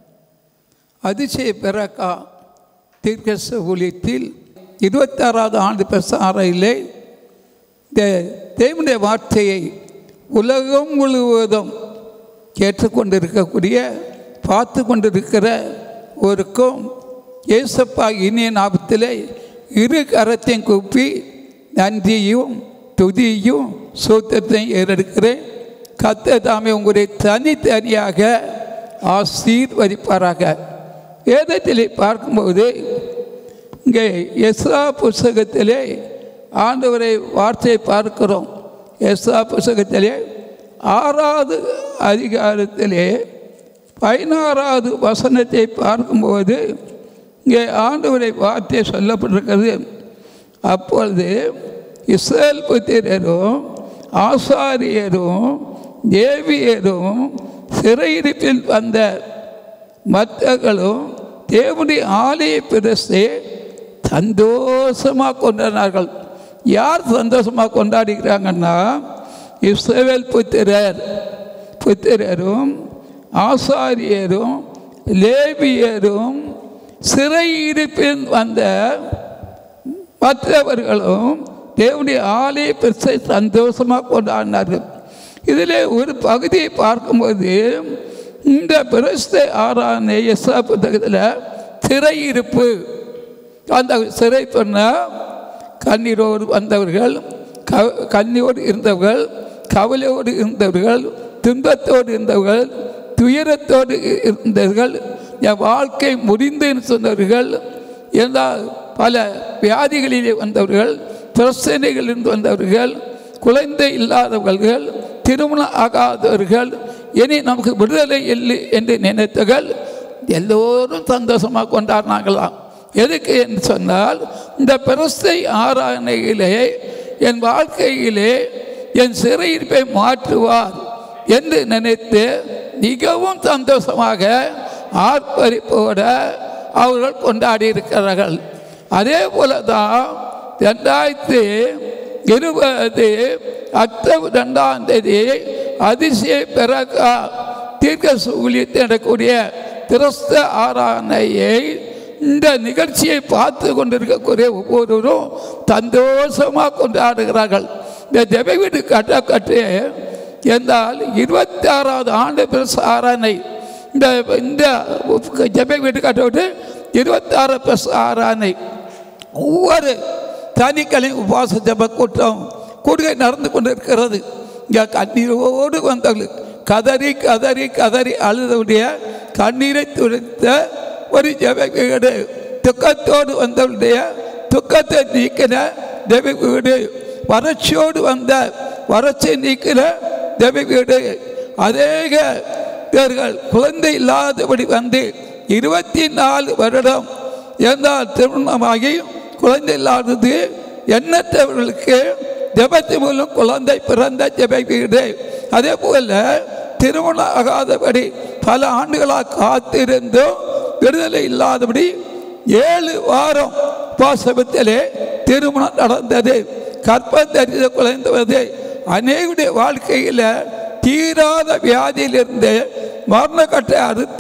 அதிசய பிறக்கா தீர்க்கச ஊழியத்தில் இருபத்தாறாவது ஆண்டு பிரசாரையிலே இந்த தேவனுடைய வார்த்தையை உலகம் முழுவதும் கேட்டுக்கொண்டிருக்கக்கூடிய பார்த்து கொண்டிருக்கிற ஒருக்கும் ஏசப்பா இனிய நாபத்திலே இரு கரத்தையும் கூப்பி நன்றியும் துதியும் சூத்திரத்தையும் ஏறெடுக்கிறேன் கத்த தாமே உங்களை தனித்தனியாக ஆசீர்வதிப்பாராக வேதத்திலே பார்க்கும்போது இங்கே எஸ்ரா புஸ்தகத்திலே ஆண்டவரை வார்த்தையை பார்க்கிறோம் எஸ்ரா புஸ்தகத்திலே ஆறாவது அதிகாரத்திலே பதினாறாவது வசனத்தை பார்க்கும்போது இங்கே ஆண்டவரை வார்த்தை சொல்லப்பட்டிருக்கிறது அப்பொழுது இஸ்ரேல் புத்திரரும் ஆசாரியரும் தேவியரும் சிறையிருப்பில் வந்த மற்றர்களும் தேவனுடைய ஆலய பிரசை சந்தோஷமாக கொண்டாடினார்கள் யார் சந்தோஷமாக கொண்டாடிக்கிறாங்கன்னா இஸ்ரேல் புத்திரர் புத்திரரும் ஆசாரியரும் லேபியரும் சிறையிருப்பில் வந்த மற்றவர்களும் தேவனுடைய ஆலய பிரசை சந்தோஷமாக கொண்டாடினார்கள் இதில் ஒரு பகுதியை பார்க்கும்போது இந்த பிரஸ்த ஆறான எஸ்ரா புத்தகத்தில் சிறையிருப்பு அந்த சிறை சொன்னால் கண்ணீரோடு வந்தவர்கள் க கண்ணீரோடு இருந்தவர்கள் கவலையோடு இருந்தவர்கள் துன்பத்தோடு இருந்தவர்கள் துயரத்தோடு இருந்தவர்கள் என் வாழ்க்கை முடிந்துன்னு சொன்னவர்கள் என்றால் பல வியாதிகளிலே வந்தவர்கள் பிரச்சனைகளிலிருந்து வந்தவர்கள் குழந்தை இல்லாதவர்கள் திருமணம் ஆகாதவர்கள் இனி நமக்கு விடுதலை இல்லை என்று நினைத்தவர்கள் எல்லோரும் சந்தோஷமாக கொண்டாடினாங்களாம் எதுக்கு என்று சொன்னால் இந்த பிரஸ்தை ஆராதனையிலே என் வாழ்க்கையிலே என் சிறையிருப்பை மாற்றுவார் என்று நினைத்து மிகவும் சந்தோஷமாக ஆர்ப்பரிப்போட அவர்கள் கொண்டாடி இருக்கிறார்கள் அதே போல தான் ரெண்டாயிரத்தி இருபது அக்டோபர் ரெண்டாம் தேதி அதிசய பிறக்கா தீர்க்க சூழியத்தில் நடக்கக்கூடிய கிறிஸ்த ஆராதனையை இந்த நிகழ்ச்சியை பார்த்து கொண்டிருக்கக்கூடிய ஒவ்வொருவரும் சந்தோஷமாக கொண்டாடுகிறார்கள் இந்த ஜெப வீடு கட்ட கட்டு என்றால் இருபத்தி ஆறாவது ஆண்டு பிரசாரணை இந்த இந்த ஜெப வீடு கட்டவிட்டு இருபத்தாறு பிரசாரணை ஒவ்வொரு தனிக்கலையும் உபவாச ஜப கூட்டம் கூடுகை நடந்து கொண்டிருக்கிறது இங்கே கண்ணீரோடு வந்தவர்கள் கதறி கதறி கதறி அழுதவுடைய கண்ணீரை துடைத்த ஒரு ஜெப வீடு துக்கத்தோடு வந்தவருடைய துக்கத்தை நீக்கின ஜெப வீடு வறட்சியோடு வந்த வறட்சி நீக்கின ஜெப வீடு அநேக பேர்கள் குழந்தை இல்லாதபடி வந்து இருபத்தி நாலு வருடம் என்றால் திருமணமாகி குழந்தை இல்லாதது எண்ணற்றவர்களுக்கு ஜெபத்தின் மூலம் குழந்தை பிறந்த ஜெப வீடு அதே போல திருமணம் ஆகாதபடி பல ஆண்டுகளாக காத்திருந்தும் விடுதலை இல்லாதபடி ஏழு வாரம் பாசபத்திலே திருமணம் நடந்தது கற்பம் தெரிந்த குழந்தை அநேகருடைய வாழ்க்கையில் தீராத வியாதியிலிருந்து மரணக்கட்டை அறுத்த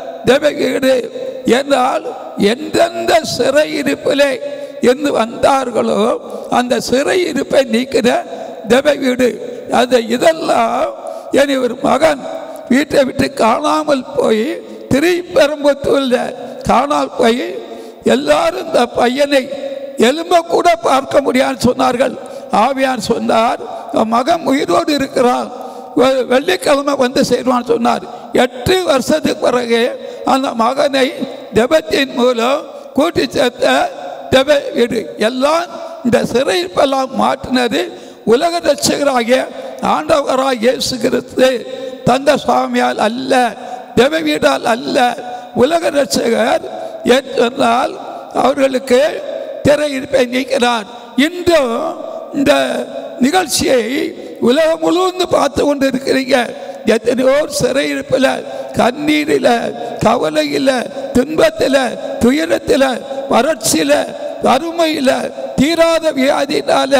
தேவகீடு என்றால் எந்தெந்த சிறை இருப்பிலே இருந்து வந்தார்களோ அந்த சிறை இருப்பை நீக்கிற தேவகீடு அந்த இதெல்லாம் இனி ஒரு மகன் வீட்டை விட்டு காணாமல் போய் திருப்பெரும்புத்தூரில் காணாமல் போய் எல்லாரும் இந்த பையனை எலும்ப கூட பார்க்க முடியாதுன்னு சொன்னார்கள் ஆவியார் சொன்னார் "உன் மகன் உயிரோடு இருக்கிறான் வெ- வெள்ளிக்கிழமை வந்து சேருவான்னு சொன்னார் எட்டு வருஷத்துக்கு பிறகு அந்த மகனை ஜெபத்தின் மூலம் கூட்டி சேர்த்த ஜெப வீடு எல்லாம் இந்த சிறைப்பெல்லாம் மாற்றினது உலக ரட்சகராகிய ஆண்டவராக இயேசு கிறிஸ்து தந்த சுவாமியால் அல்ல ஜெப வீடால் அல்ல உலக ரட்சகர் ஏன் சொன்னால் அவர்களுக்கு திரை இருப்பை நீக்கிறார் இன்றும் இந்த நிகழ்ச்சியை உலகம் முழுவதும் பார்த்து கொண்டு இருக்கிறீங்க எத்தனையோ சிறையிருப்பில் கண்ணீரில் கவலையில் துன்பத்தில் துயரத்தில் வறட்சியில் வறுமையில் தீராத வியாதினால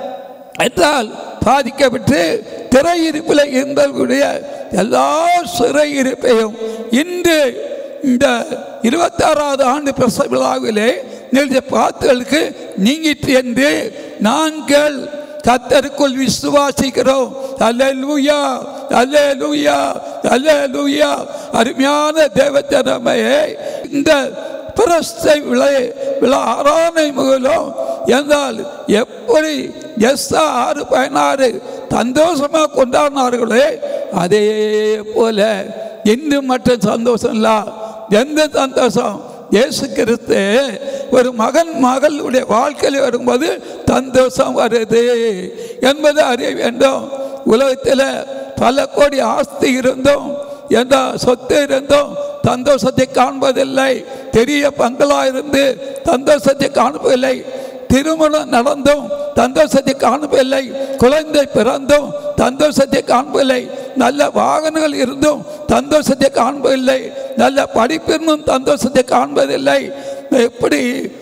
என்றால் பாதிக்கப்பட்டு திரையிருப்பில் இருந்தவர்களுடைய எல்லா சிறையிருப்பையும் இன்று இந்த இருபத்தாறாவது ஆண்டு பிரசவ விழாவிலே நிகழ்ச்சிய பாத்துகளுக்கு நீங்கிட்டு என்று நாங்கள் கத்தருக்குள் விசுவாசிக்கிறோம் அல்லேலூயா அல்லேலூயா அல்லேலூயா அருமையான தேவத்தனமையை இந்த பிரஸ்தை விளை விழா ஆராதனை மூலம் என்றால் எப்படி எஸ் ஆறு பதினாறு சந்தோஷமாக கொண்டாடினார்களே அதே போல இன்னும் மட்டும் சந்தோஷம் இல்லை எந்த சந்தோஷம் இயேசு கிறிஸ்து ஒரு மகன் மகளுடைய வாழ்க்கையில் வரும்போது சந்தோஷம் வருது என்பதை அறிய வேண்டும் உலகத்தில் பல கோடி ஆஸ்தி இருந்தும் எந்த சொத்து இருந்தும் சந்தோஷத்தை காண்பதில்லை பெரிய பங்களா இருந்து சந்தோஷத்தை காண்பதில்லை திருமணம் நடந்தும் சந்தோஷத்தை காண்பதில்லை குழந்தை பிறந்தும் சந்தோஷத்தை காண்பதில்லை நல்ல வாகனங்கள் இருந்தும் சந்தோஷத்தை காண்பதில்லை நல்ல படிப்பிருந்தும் சந்தோஷத்தை காண்பதில்லை எப்படி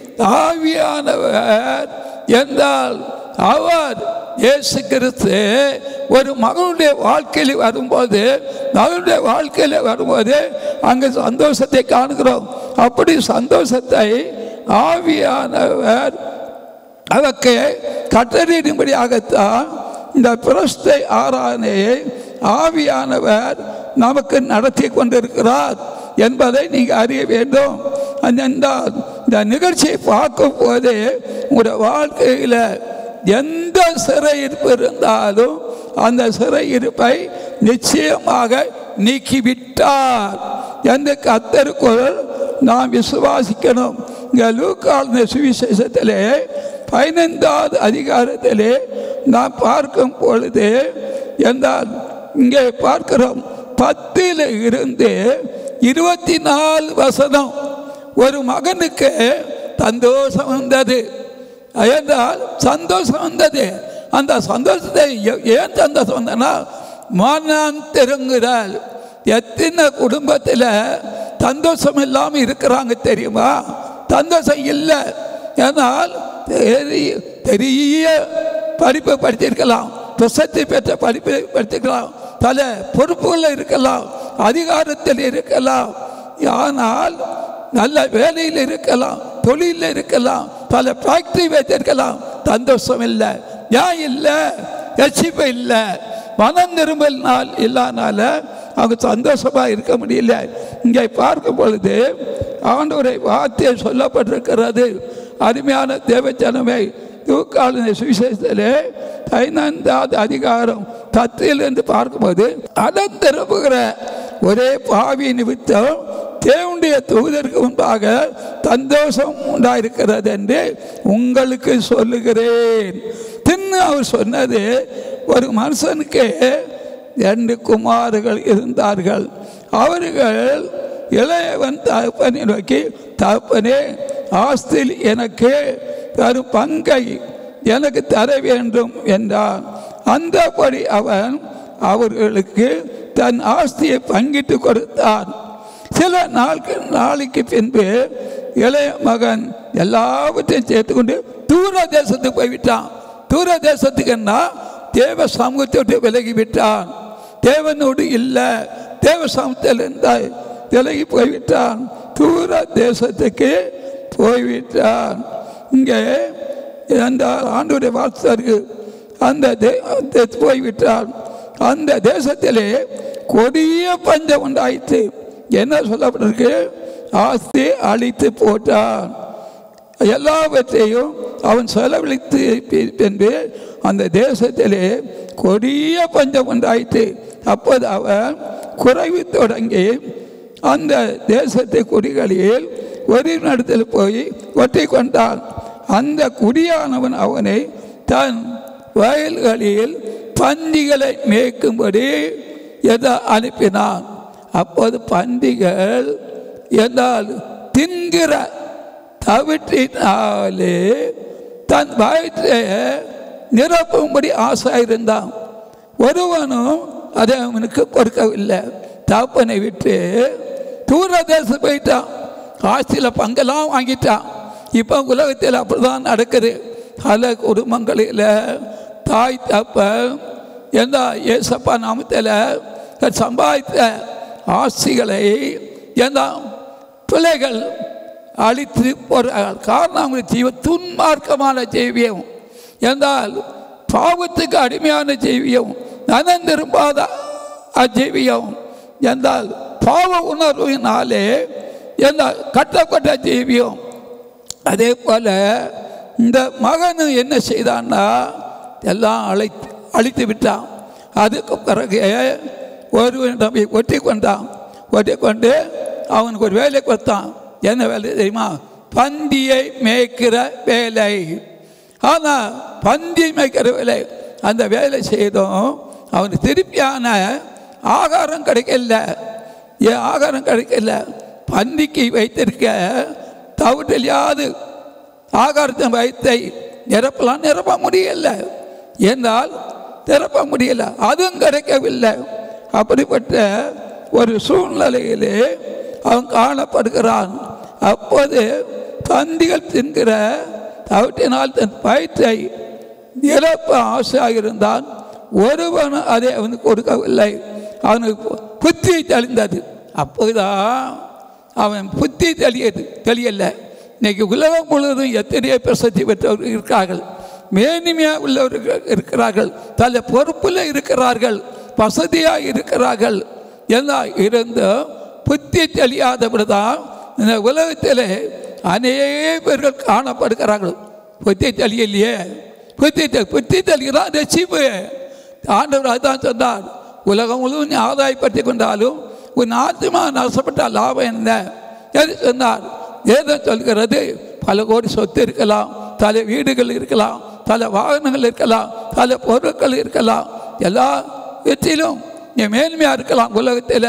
ஆவியானவர் என்றால் அவர் இயேசு கிறிஸ்து ஒரு மகனுடைய வாழ்க்கையில் வரும்போது மகனுடைய வாழ்க்கையில் வரும்போது அங்கு சந்தோஷத்தை காணுகிறோம் அப்படி சந்தோஷத்தை ஆவியானவர் அதற்கு கட்டளையிடும்படியாகத்தான் இந்த பிரஸ்தை ஆராதனையை ஆவியானவர் நமக்கு நடத்தி கொண்டிருக்கிறார் என்பதை நீங்கள் அறிய வேண்டும் அந்த இந்த நிகழ்ச்சியை பார்க்கும் போது உங்களுடைய வாழ்க்கையில் எந்த சிறையிருப்பு இருந்தாலும் அந்த சிறையிருப்பை நிச்சயமாக நீக்கிவிட்டார் என்று கத்தருக்குள் நாம் விசுவாசிக்கணும் இங்கே லூக்கால் சுவிசேஷத்திலே பதினைந்தாவது அதிகாரத்திலே நாம் பார்க்கும் பொழுது என்றால் இங்கே பார்க்கிறோம் பத்தில் இருந்து இருபத்தி நாலு வசனம் ஒரு மகனுக்கு சந்தோஷம் வந்தது என்றால் சந்தோஷம் வந்தது அந்த சந்தோஷத்தை ஏ- ஏன் சந்தோஷம் வந்தனா மனம் திருங்குறாள் எத்தனை குடும்பத்தில் சந்தோஷம் இல்லாமல் இருக்கிறாங்க தெரியுமா சந்தோஷம் இல்லை ஏனால் பெரிய பெரிய படிப்பை படித்திருக்கலாம் பிரசத்தி பெற்ற படிப்பை படித்திருக்கலாம் பல பொறுப்புகள் இருக்கலாம் அதிகாரத்தில் இருக்கலாம் ஆனால் நல்ல வேலையில் இருக்கலாம் தொழிலில் இருக்கலாம் பல ஃபேக்டரி வைத்திருக்கலாம் சந்தோஷம் இல்லை ஏன் இல்லை ரட்சிப்பு இல்லை மனம் திரும்பல் நாள் இல்லாதனால அவங்க சந்தோஷமா இருக்க முடியல இங்கே பார்க்கும் பொழுது ஆண்டவரை வார்த்தை சொல்லப்பட்டிருக்கிறது அருமையான தேவஜனமே தூக்காளின சுவிசேஷத்திலே பதினைந்தாவது அதிகாரம் தத்திலிருந்து பார்க்கும்போது அடம் திரும்புகிற ஒரே பாவி நிமித்தம் தேவனுடைய தூதருக்கு முன்பாக சந்தோஷம் உண்டாயிருக்கிறது என்று உங்களுக்கு சொல்லுகிறேன் தின்னு அவர் சொன்னது ஒரு மனுஷனுக்கு ரெண்டு குமார்கள் இருந்தார்கள் அவர்கள் இளையவன் தகப்பனை நோக்கி தகப்பனே ஆஸ்தில் எனக்கு தரும் பங்கை எனக்கு தர வேண்டும் என்றான் அந்தபடி அவன் அவர்களுக்கு தன் ஆஸ்தியை பங்கிட்டு கொடுத்தான் சில நாட்கள் நாளைக்கு பின்பு இளைய மகன் எல்லாவற்றையும் சேர்த்துக்கொண்டு தூர தேசத்துக்கு போய்விட்டான் தூர தேசத்துக்குன்னா தேவ சமூகத்தை விட்டு விலகி விட்டான் தேவனோடு இல்லை தேவ சமூகத்தில் இருந்தால் விலகி போய்விட்டான் தூர தேசத்துக்கு போய்விட்டான் இங்கே அந்த ஆண்டுடைய வார்த்தை அந்த தே- அந்த போய்விட்டான் அந்த தேசத்திலே கொடிய பஞ்சம் உண்டாயிற்று என்ன சொல்லப்பட்டிருக்கு ஆஸ்தி அழித்து போட்டான் எல்லாவற்றையும் அவன் செலவழித்து பி- பின்பு அந்த தேசத்திலே கொடிய பஞ்சம் உண்டாயிற்று அப்போது அவன் குறைவு தொடங்கி அந்த தேசத்து குடிகளில் ஒரு இடத்தில் போய் ஒட்டி கொண்டான் அந்த குடியானவன் அவனை தன் வயல்களில் பந்திகளை மேய்க்கும்படி எதை அனுப்பினான் அப்போது பந்திகள் என்றால் தின்கிற தவிட்டினாலே தன் வயிற்றை நிரப்பும்படி ஆசை இருந்தான் ஒருவனும் அதை அவனுக்கு கொடுக்கவில்லை தகப்பனை விட்டு தூர தேசம் போயிட்டான் ஆஸ்தியில் பங்கெல்லாம் வாங்கிட்டான் இப்போ உலகத்தில் அப்படிதான் நடக்குது பல குடும்பங்களில் தாய் தப்ப எந்த ஏசப்பா நாமத்தில் சம்பாதித்த ஆஸ்திகளை எந்த பிள்ளைகள் அழித்து போகிறார்கள் காரணம் அவங்க ஜீவ துன்மார்க்கமான ஜீவியம் என்றால் பாவத்துக்கு அடிமையான ஜீவியம் நனன் திரும்பாத அஜீவியம் என்றால் பாவ உணர்வினாலே எந்த கட்டப்பட்ட ஜீவியம் அதே போல இந்த மகனும் என்ன செய்தான்னா எல்லாம் அழை அழித்து விட்டான் அதுக்கு பிறகு ஒருவனிடம் போய் ஒட்டி கொண்டான் ஒட்டி கொண்டு அவனுக்கு ஒரு வேலை கொடுத்தான் என்ன வேலை தெரியுமா பந்தியை மேய்க்கிற வேலை ஆனால் பந்தி மேய்க்கிற வேலை அந்த வேலை செய்தும் அவனுக்கு திருப்பியான ஆகாரம் கிடைக்கல ஏன் ஆகாரம் கிடைக்கல பந்திக்கு வைத்திருக்க தவிட்டிலையாவது ஆகாரத்தை வைத்தை நிரப்பலாம் நிரப்ப முடியல என்றால் நிரப்ப முடியல அதுவும் கிடைக்கவில்லை அப்படிப்பட்ட ஒரு சூழ்நிலையிலே அவன் காணப்படுகிறான் அப்போது பந்திகள் தின்கிற தவிட்டினால் தன் வயிற்றை நிரப்ப ஆசையாக இருந்தான் ஒருவன் அதை அவனுக்கு கொடுக்கவில்லை அவனுக்கு புத்தி தெளிந்தது அப்போதுதான் அவன் புத்தி தெளியது தெளியல இன்னைக்கு உலகம் முழுவதும் எத்தனையோ பிரசத்தி பெற்றவர்கள் இருக்கிறார்கள் மேன்மையாக உள்ளவர்கள் இருக்கிறார்கள் தல பொறுப்பில் இருக்கிறார்கள் வசதியாக இருக்கிறார்கள் எல்லாம் இருந்தும் புத்தி தெளியாதபடி தான் இந்த உலகத்தில் அநேக பேர்கள் காணப்படுகிறார்கள் புத்தி தெளியலையே புத்தி தெ- புத்தி தெளிதான் ரசிப்பு ஆண்டவர் அதுதான் சொன்னார் உலகம் முழுவதும் நீ ஆதாயப்படுத்திக் கொண்டாலும் உன் ஆத்மா நஷ்டப்பட்டால் லாபம் என்ன எது சொன்னார் ஏதோ சொல்கிறது பல கோடி சொத்து இருக்கலாம் பல வீடுகள் இருக்கலாம் பல வாகனங்கள் இருக்கலாம் பல பொருட்கள் இருக்கலாம் எல்லா வெற்றிலும் நீ மேன்மையாக இருக்கலாம் உலகத்தில்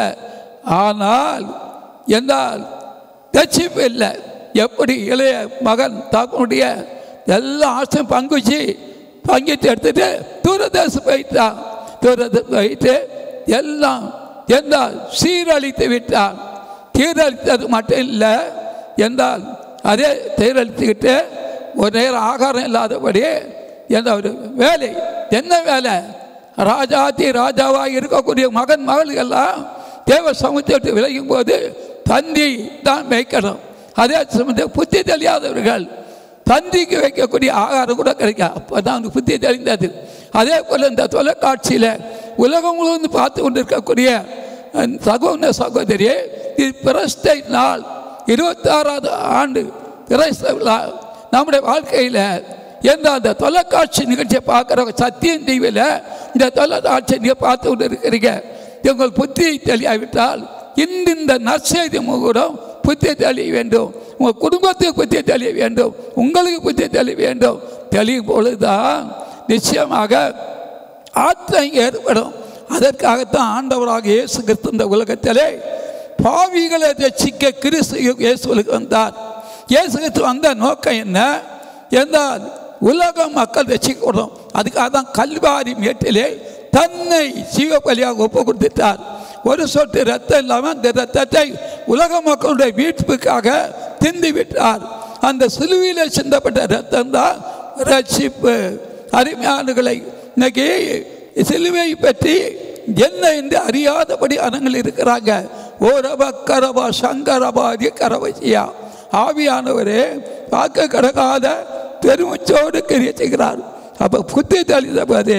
ஆனால் என்றால் ரட்சிப்பு இல்லை எப்படி இளைய மகன் தாக்கனுடைய எல்லா ஆசையும் பங்குச்சு பங்கிட்டு எடுத்துட்டு தூரதேசம் போயிட்டான் தூரதேசம் போயிட்டு எல்லாம் என்றால் சீரழித்து விட்டான் சீரழித்தது மட்டும் இல்லை என்றால் அதே சீரழித்துக்கிட்டு ஒரு நேரம் ஆகாரம் இல்லாதபடி எந்த ஒரு வேலை என்ன வேலை ராஜாதி ராஜாவாக இருக்கக்கூடிய மகன் மகள்கள்லாம் தேவ சமூகத்தை விட்டு விலகும் போது தந்தி தான் வைக்கணும் அதே சமயத்தில் புத்தி தெரியாதவர்கள் தந்திக்கு வைக்கக்கூடிய ஆகாரம் கூட கிடைக்கும் அப்போ தான் அவனுக்கு புத்தி தெரிந்தது அதே போல் இந்த தொலைக்காட்சியில் உலகம் முழுவதும் பார்த்து கொண்டு இருக்கக்கூடிய அஹ், சகோதர சகோதரியே இது பிரஸ்தை நாள் இருபத்தாறாவது ஆண்டு பிரஸ்த விழா நம்முடைய வாழ்க்கையில் எந்த அந்த தொலைக்காட்சி நிகழ்ச்சியை பார்க்குறவங்க சத்தியம் டிவியில் இந்த தொலைக்காட்சி நீங்கள் பார்த்து கொண்டு இருக்கிறீங்க உங்கள் புத்தி தெளியாவிட்டால் இந்த இந்த நற்செய்தி மூலம் புத்தி தெளிய வேண்டும் உங்கள் குடும்பத்துக்கு புத்தி தெளிய வேண்டும் உங்களுக்கு புத்தி தெளிய வேண்டும் தெளியும் பொழுதுதான் நிச்சயமாக ஆத்திரம் ஏற்படும் அதற்காகத்தான் ஆண்டவராக இயேசு கிறிஸ்து இந்த உலகத்திலே பாவிகளை ரட்சிக்க கிறிஸ்து இயேசுவுக்கு வந்தார் இயேசுக்கு வந்த நோக்கம் என்ன என்றால் உலக மக்கள் ரசிக்கப்படும் அதுக்காக தான் கல்வாரி மேட்டிலே தன்னை ஜீவபலியாக ஒப்பு கொடுத்துட்டார் ஒரு சொட்டு ரத்தம் இல்லாமல் அந்த ரத்தத்தை உலக மக்களுடைய மீட்புக்காக திந்து விட்டார் அந்த சிலுவையில் சிந்தப்பட்ட ரத்தம் தான் ரட்சிப்பு அருமையானுகளை இன்னைக்கு சிலுவை பற்றி என்ன என்று அறியாதபடி அனங்கள் இருக்கிறாங்க ஓரப கரபா சங்கரபாதி கரவசியா ஆவியானவரே பார்க்க கிடக்காத பெருமிச்சோடு கிரிய செய்கிறார் அப்போ புத்தி தெளிந்தபோது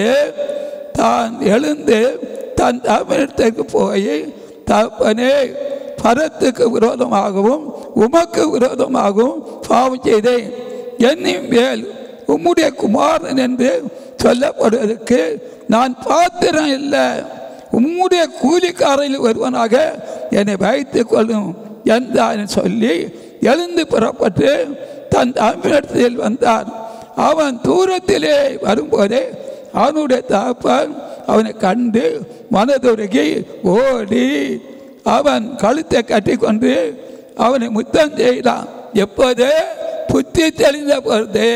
தான் எழுந்து தன் தமிழத்துக்கு போய் தப்பனே பரத்துக்கு விரோதமாகவும் உமக்கு விரோதமாகவும் பாவம் செய்தேன் என்னின் மேல் உம்முடைய குமாரன் என்று சொல்லப்படுவதற்கு நான் பாத்திரம் இல்லை உம்முடைய கூலிக்காரையில் ஒருவனாக என்னை வைத்துக் கொள்ளும் என்றான் சொல்லி எழுந்து புறப்பட்டு தன் தமிழத்தில் வந்தான் அவன் தூரத்திலே வரும்போதே அவனுடைய தகப்பன் அவனை கண்டு மனதுருகி ஓடி அவன் கழுத்தை கட்டிக்கொண்டு அவனை முத்தம் செய்தான் எப்போது புத்தி தெளிந்த பொழுது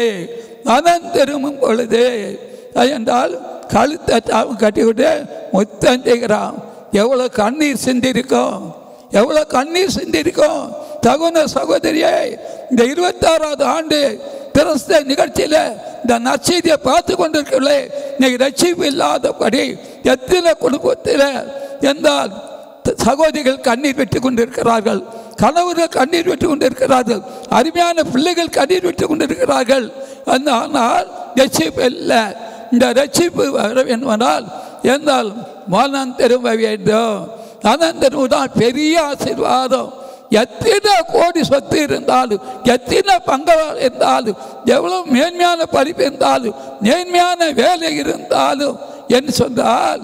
மனம் திரும்பும் பொழுது அது என்றால் கழுத்தை தாவும் கட்டிக்கிட்டு முத்தம் செய்கிறான் எவ்வளோ கண்ணீர் சிந்திருக்கும் எவ்வளோ கண்ணீர் சிந்திருக்கும் தகுந்த சகோதரியே இந்த இருபத்தாறாவது ஆண்டு கிறிஸ்த நிகழ்ச்சியில் இந்த நற்செய்தியை பார்த்து கொண்டிருக்கவில்லை இன்னைக்கு ரட்சிப்பு இல்லாதபடி எத்தனை குடும்பத்தில் என்றால் சகோதரிகள் கண்ணீர் விட்டு கொண்டிருக்கிறார்கள் கணவர்கள் கண்ணீர் விட்டு கொண்டிருக்கிறார்கள் அருமையான பிள்ளைகள் கண்ணீர் விட்டு கொண்டிருக்கிறார்கள் அந்த ஆனால் ரட்சிப்பு இல்லை இந்த ரட்சிப்பு வர வேண்டுமானால் என்றால் மனம் திரும்ப வேண்டும் மனம் திரும்பினால் பெரிய ஆசீர்வாதம் எத்தனை கோடி சொத்து இருந்தாலும் எத்தனை பங்காளர் இருந்தாலும் எவ்வளவு மேன்மையான படிப்பு இருந்தாலும் மேன்மையான வேலை இருந்தாலும் என்று சொன்னால்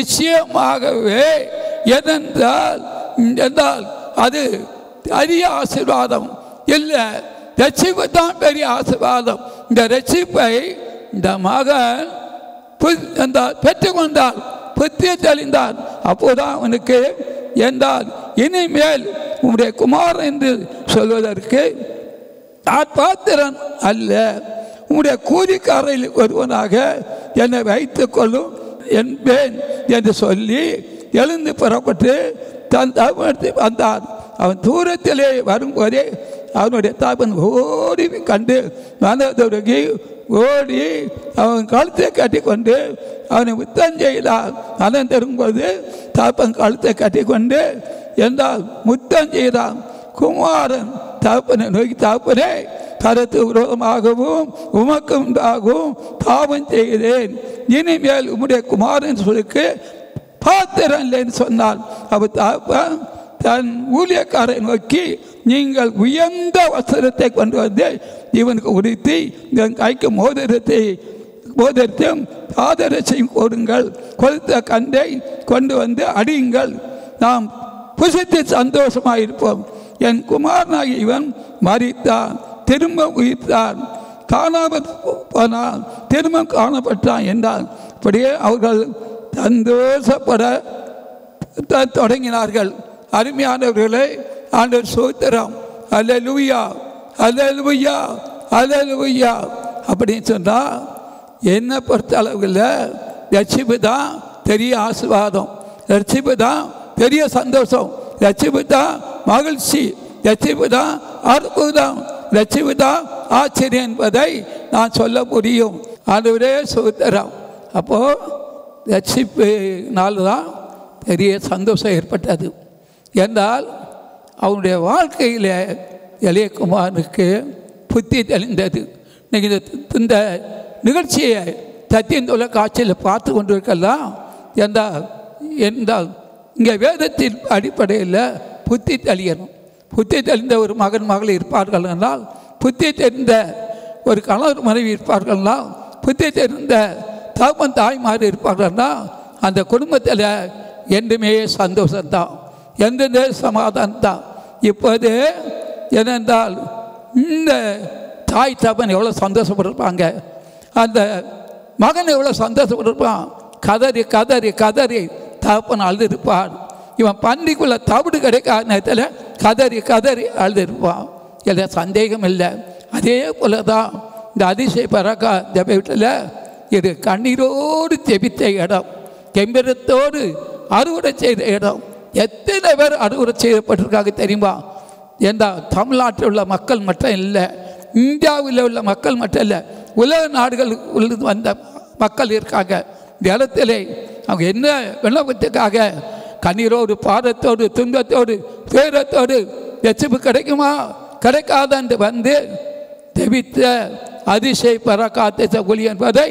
நிச்சயமாகவே ஏனென்றால் என்றால் அது அரிய ஆசீர்வாதம் இல்லை ரட்சிப்பு தான் பெரிய ஆசீர்வாதம் இந்த ரட்சிப்பை இந்த மகன் பு- அந்த பெற்றுக்கொண்டார் புத்திய தெளிந்தார் அப்போதான் அவனுக்கு என்றால் இனிமேல் உம்முடைய குமாரன் என்று சொல்வதற்கு நான் பாத்திரன் அல்ல உம்முடைய கூலிக்காரையில் ஒருவனாக என்னை வைத்துக் கொள்ளும் என்பேன் என்று சொல்லி எழுந்து புறப்பட்டு தன் தகவனத்தில் வந்தான் அவன் தூரத்திலே வரும்போதே அவனுடைய தாப்பன் ஓடி கண்டு மனதுருகி ஓடி அவன் கழுத்தை கட்டிக்கொண்டு அவனை முத்தம் செய்தான் மனம் தரும்போது தாப்பன் கழுத்தை கட்டிக்கொண்டு என்றால் முத்தம் செய்தான் குமாரன் தகப்பனை நோக்கி தகப்பனே கருத்து விரோதமாகவும் உமக்கு உண்டாகவும் பாவம் செய்கிறேன் இனிமேல் உம்முடைய குமாரன் சொல்லுக்கு பாத்திரம் இல்லைன்னு சொன்னான் அவர் தகப்பன் தன் ஊழியக்காரை நோக்கி நீங்கள் உயர்ந்த வஸ்திரத்தை கொண்டு வந்து இவனுக்கு உடுத்தி என் கைக்கு மோதிரத்தை மோதிரத்தையும் ஆதரசையும் கொடுங்கள் கொளுத்த கண்டை கொண்டு வந்து அடியுங்கள் நாம் புசித்து சந்தோஷமாக இருப்போம் என் குமாரனாகி இவன் மறித்தான் திரும்ப உயிர்த்தான் காணாமல் போனான் திரும்ப காணப்பட்டான் என்றான் அப்படியே அவர்கள் சந்தோஷப்பட த- தொடங்கினார்கள் அருமையானவர்களே ஆண்டவர் சோத்திரம் அல்லேலூயா அல்லேலூயா அல்லேலூயா அப்படின்னு சொன்னால் என்னை பொறுத்த அளவில் ரட்சிப்பு தான் பெரிய ஆசீர்வாதம் ரட்சிப்பு தான் பெரிய சந்தோஷம் ரட்சிப்பு தான் மகிழ்ச்சி ரட்சிப்பு தான் அற்புதம் ரட்சிப்பு தான் ஆச்சரியம் என்பதை நான் சொல்ல முடியும் ஆண்டவரே சோத்திரம் அப்போது ரட்சிப்பினால் தான் பெரிய சந்தோஷம் ஏற்பட்டது என்றால் அவனுடைய வாழ்க்கையில் இளையகுமாரனுக்கு புத்தி தெளிந்தது இன்னைக்கு இந்த இந்த நிகழ்ச்சியை சத்தியன் தொலைக்காட்சியில் பார்த்து கொண்டிருக்கலாம் என்றால் என்றால் இங்கே வேதத்தின் அடிப்படையில் புத்தி தெளியணும் புத்தி தெளிந்த ஒரு மகன் மகள் இருப்பார்கள் என்றால் புத்தி தெரிந்த ஒரு கணவர் மனைவி இருப்பார்கள் என்றால் புத்தி தெரிந்த தகப்பன் தாய்மார் இருப்பார்கள்னா அந்த குடும்பத்தில் என்றுமே சந்தோஷம்தான் என்றுமே சமாதானம் தான் இப்போது ஏனென்றால் இந்த தாய் தகப்பன் எவ்வளோ சந்தோஷப்பட்டிருப்பாங்க அந்த மகன் எவ்வளோ சந்தோஷப்பட்டிருப்பான் கதறி கதறி கதறி தகப்பன் அழுதிருப்பார் இவன் பன்றிக்குள்ள தவிடு கிடைக்காத நேரத்தில் கதறி கதறி அழுதுருப்பான் இதில் சந்தேகம் இல்லை அதே போல தான் இந்த அதிசய பறக்கா ஜப வீட்டில் இது கண்ணீரோடு ஜெபித்த இடம் கெம்பீரத்தோடு அறுவடை செய்த இடம் எத்தனை பேர் அறுவடை செய்யப்பட்டிருக்காங்க தெரியுமா ஏண்டா தமிழ்நாட்டில் உள்ள மக்கள் மட்டும் இல்லை இந்தியாவில் உள்ள மக்கள் மட்டும் இல்லை உலக நாடுகள் வந்த மக்கள் இருக்காங்க இந்த இடத்துல அவங்க என்ன விண்ணப்பத்துக்காக கண்ணீரோடு பாரத்தோடு துன்பத்தோடு துயரத்தோடு எச்சிப்பு கிடைக்குமா கிடைக்காதன்று வந்து தெவித்த அதிசய பறக்காத்த ஒளி என்பதை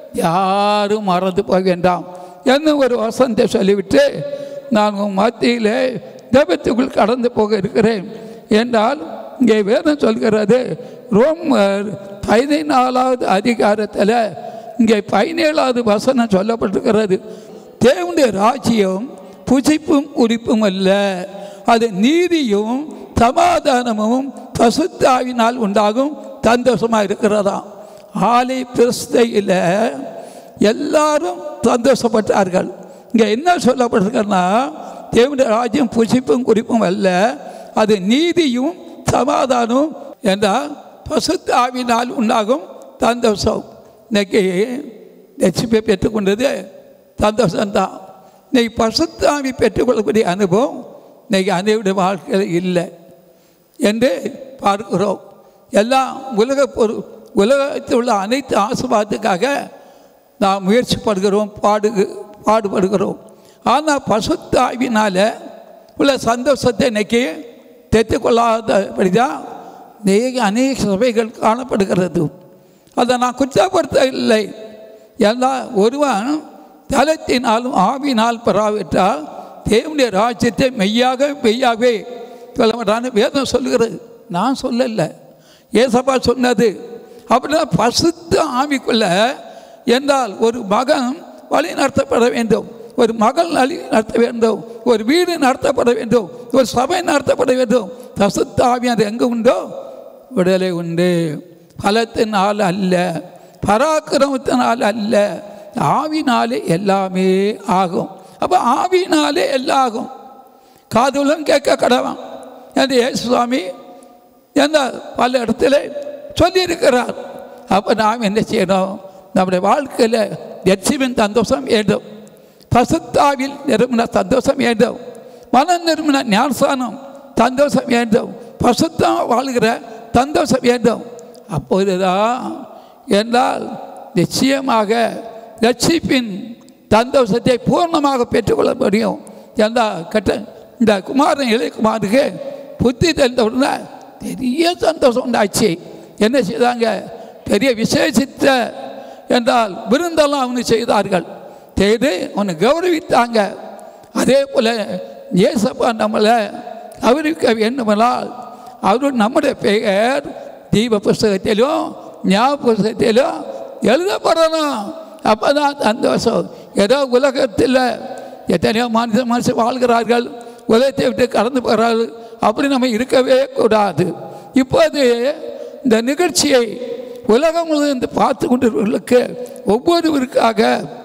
யாரும் மறந்து போக வேண்டாம் என்ன ஒரு வசந்தை சொல்லிவிட்டு நான் உன் மத்தியிலே தெபத்துக்குள் கடந்து போக இருக்கிறேன் என்றால் இங்கே வேதம் சொல்கிறது ரோமர் பதினாலாவது அதிகாரத்தில் இங்கே பதினேழாவது வசனம் சொல்லப்பட்டிருக்கிறது தேவனுடைய ராஜ்யம் புசிப்பும் குறிப்பும் அல்ல அது நீதியும் சமாதானமும் பசுத்தாவினால் உண்டாகும் சந்தோஷமாக இருக்கிறதாம் ஆலை கிறிஸ்தையில் எல்லாரும் சந்தோஷப்பட்டார்கள் இங்கே என்ன சொல்லப்பட்டிருக்குன்னா தேவனுடைய ராஜ்யம் புசிப்பும் குறிப்பும் அல்ல அது நீதியும் சமாதானமும் என்றால் பசுத்த ஆவினால் உண்டாகும் சந்தோஷம் இன்னைக்கு லட்சுமியை பெற்றுக்கொண்டது சந்தோஷம்தான் இன்னைக்கு பசுத்த ஆவி பெற்றுக்கொள்ளக்கூடிய அனுபவம் இன்னைக்கு அனைவருடைய வாழ்க்கையில் இல்லை என்று பார்க்கிறோம் எல்லாம் உலக பொரு உலகத்தில் உள்ள அனைத்து ஆசிர்வாதத்துக்காக நாம் முயற்சிப்படுகிறோம் பாடு பாடுபடுகிறோம் ஆனால் பசுத்தாவினால் உள்ள சந்தோஷத்தை இன்னைக்கு தெத்துக்கொள்ளாதபடி தான் அநேக அநேக சபைகள் காணப்படுகிறது அதை நான் குற்றப்படுத்த இல்லை எல்லாம் ஒருவன் தலத்தினாலும் ஆவினால் பெறாவிட்டால் தேவனுடைய ராஜ்யத்தை மெய்யாக மெய்யாகவே சொல்ல மாட்டான்னு வேதம் சொல்லுகிறது நான் சொல்லலை ஏசப்பா சொன்னது அப்படின்னா பசுத்த ஆவிக்குள்ள என்றால் ஒரு மகன் வழி நடத்தப்பட வேண்டும் ஒரு மகள் வழி நடத்த வேண்டும் ஒரு வீடு நடத்தப்பட வேண்டும் ஒரு சபை நடத்தப்பட வேண்டும் பசுத்த ஆவி அது எங்கே உண்டோ விடுதலை உண்டு பலத்தினால் அல்ல பராக்கிரமத்தினால் அல்ல ஆவினாலே எல்லாமே ஆகும் அப்போ ஆவினாலே எல்லாம் ஆகும் காதுலம் கேட்க கடவான் என்று இயேசு சுவாமி எந்த பல இடத்துல சொல்லியிருக்கிறார் அப்போ நாம் என்ன செய்யணும் நம்முடைய வாழ்க்கையில் லட்சியமின் சந்தோஷம் வேண்டும் பசுத்தாவில் நிறுவன சந்தோஷம் வேண்டும் மனம் நிறுவன ஞானசானம் சந்தோஷம் வேண்டும் பசுத்தம் வாழ்கிற சந்தோஷம் வேண்டும் அப்போதுதான் என்றால் நிச்சயமாக லட்சிப்பின் சந்தோஷத்தை பூர்ணமாக பெற்றுக்கொள்ள முடியும் எந்த கட்ட இந்த குமாரன் இளையகுமாருக்கு புத்தி தெரிந்த உடனே பெரிய சந்தோஷம் உண்டாச்சு என்ன செய்தாங்க பெரிய விசேஷித்த என்றால் விருந்தெல்லாம் அவங்க செய்தார்கள் செய்து அவனை கௌரவித்தாங்க அதே போல் ஏசப்பா நம்மளை கௌரவிக்க வேண்டுமென்றால் அவர் நம்முடைய பெயர் தீப புஸ்தகத்திலும் ஞாபக புஸ்தகத்திலும் எழுதப்படணும் அப்போ தான் சந்தோஷம் ஏதோ உலகத்தில் எத்தனையோ மனுஷ மனுஷன் வாழ்கிறார்கள் உலகத்தை விட்டு கடந்து போகிறார்கள் அப்படி நம்ம இருக்கவே கூடாது இப்போது இந்த நிகழ்ச்சியை உலகம் முழுவதும் பார்த்து கொண்டிருப்பவர்களுக்கு ஒவ்வொருவருக்காக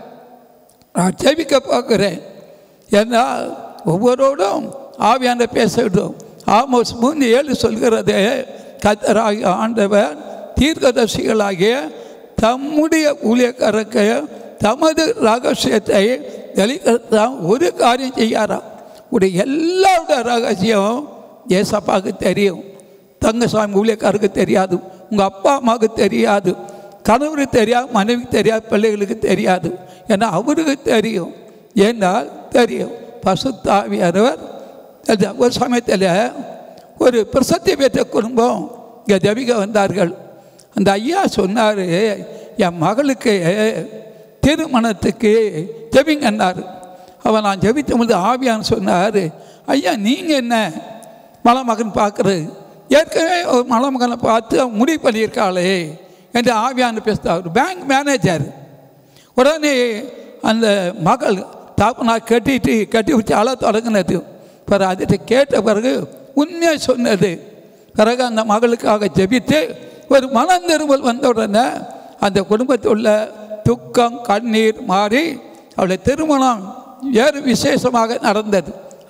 நான் ஜெபிக்க பார்க்குறேன் ஏன்னால் ஒவ்வொருவரோடும் ஆவியான பேச வேண்டும் ஆமோஸ் மூணு ஏழு சொல்கிறது கத்தராகிய ஆண்டவர் தீர்க்கதர்சிகளாகிய தம்முடைய ஊழியக்காரருக்கு தமது ரகசியத்தை வெளிப்படுத்தாம ஒரு காரியம் செய்யாராம் உடைய எல்லாருடைய ரகசியம் ஏசப்பாவுக்கு தெரியும் தங்கசாமி ஊழியக்காருக்கு தெரியாது உங்கள் அப்பா அம்மாவுக்கு தெரியாது கணவருக்கு தெரியாது மனைவிக்கு தெரியாது பிள்ளைகளுக்கு தெரியாது ஏன்னா அவருக்கு தெரியும் ஏன்னால் தெரியும் பசுத்தாவியானவர் அது ஒரு சமயத்தில் ஒரு பிரசத்தி பெற்ற குடும்பம் இங்கே ஜபிக்க வந்தார்கள் அந்த ஐயா சொன்னார் என் மகளுக்கு திருமணத்துக்கு ஜபிங்கன்னார் அவன் நான் ஜபித்த பொழுது ஆவியான்னு சொன்னார் ஐயா நீங்கள் என்ன மணமகன் பார்க்குறது ஏற்கனவே ஒரு மணமகனை பார்த்து அவன் முடிவு பண்ணியிருக்காளே என்று ஆவியான்னு பேசுகிறார் ஒரு பேங்க் மேனேஜர் உடனே அந்த மகள் தாப்பனா கட்டிட்டு கட்டி வச்சு அழ தொடங்கினது பிறகு அதிட்ட கேட்ட பிறகு உண்மையாக சொன்னது பிறகு அந்த மகளுக்காக ஜெபித்து ஒரு மனம் திரும்பல் வந்த உடனே அந்த குடும்பத்தில் உள்ள துக்கம் கண்ணீர் மாறி அவளுடைய திருமணம் வேறு விசேஷமாக நடந்தது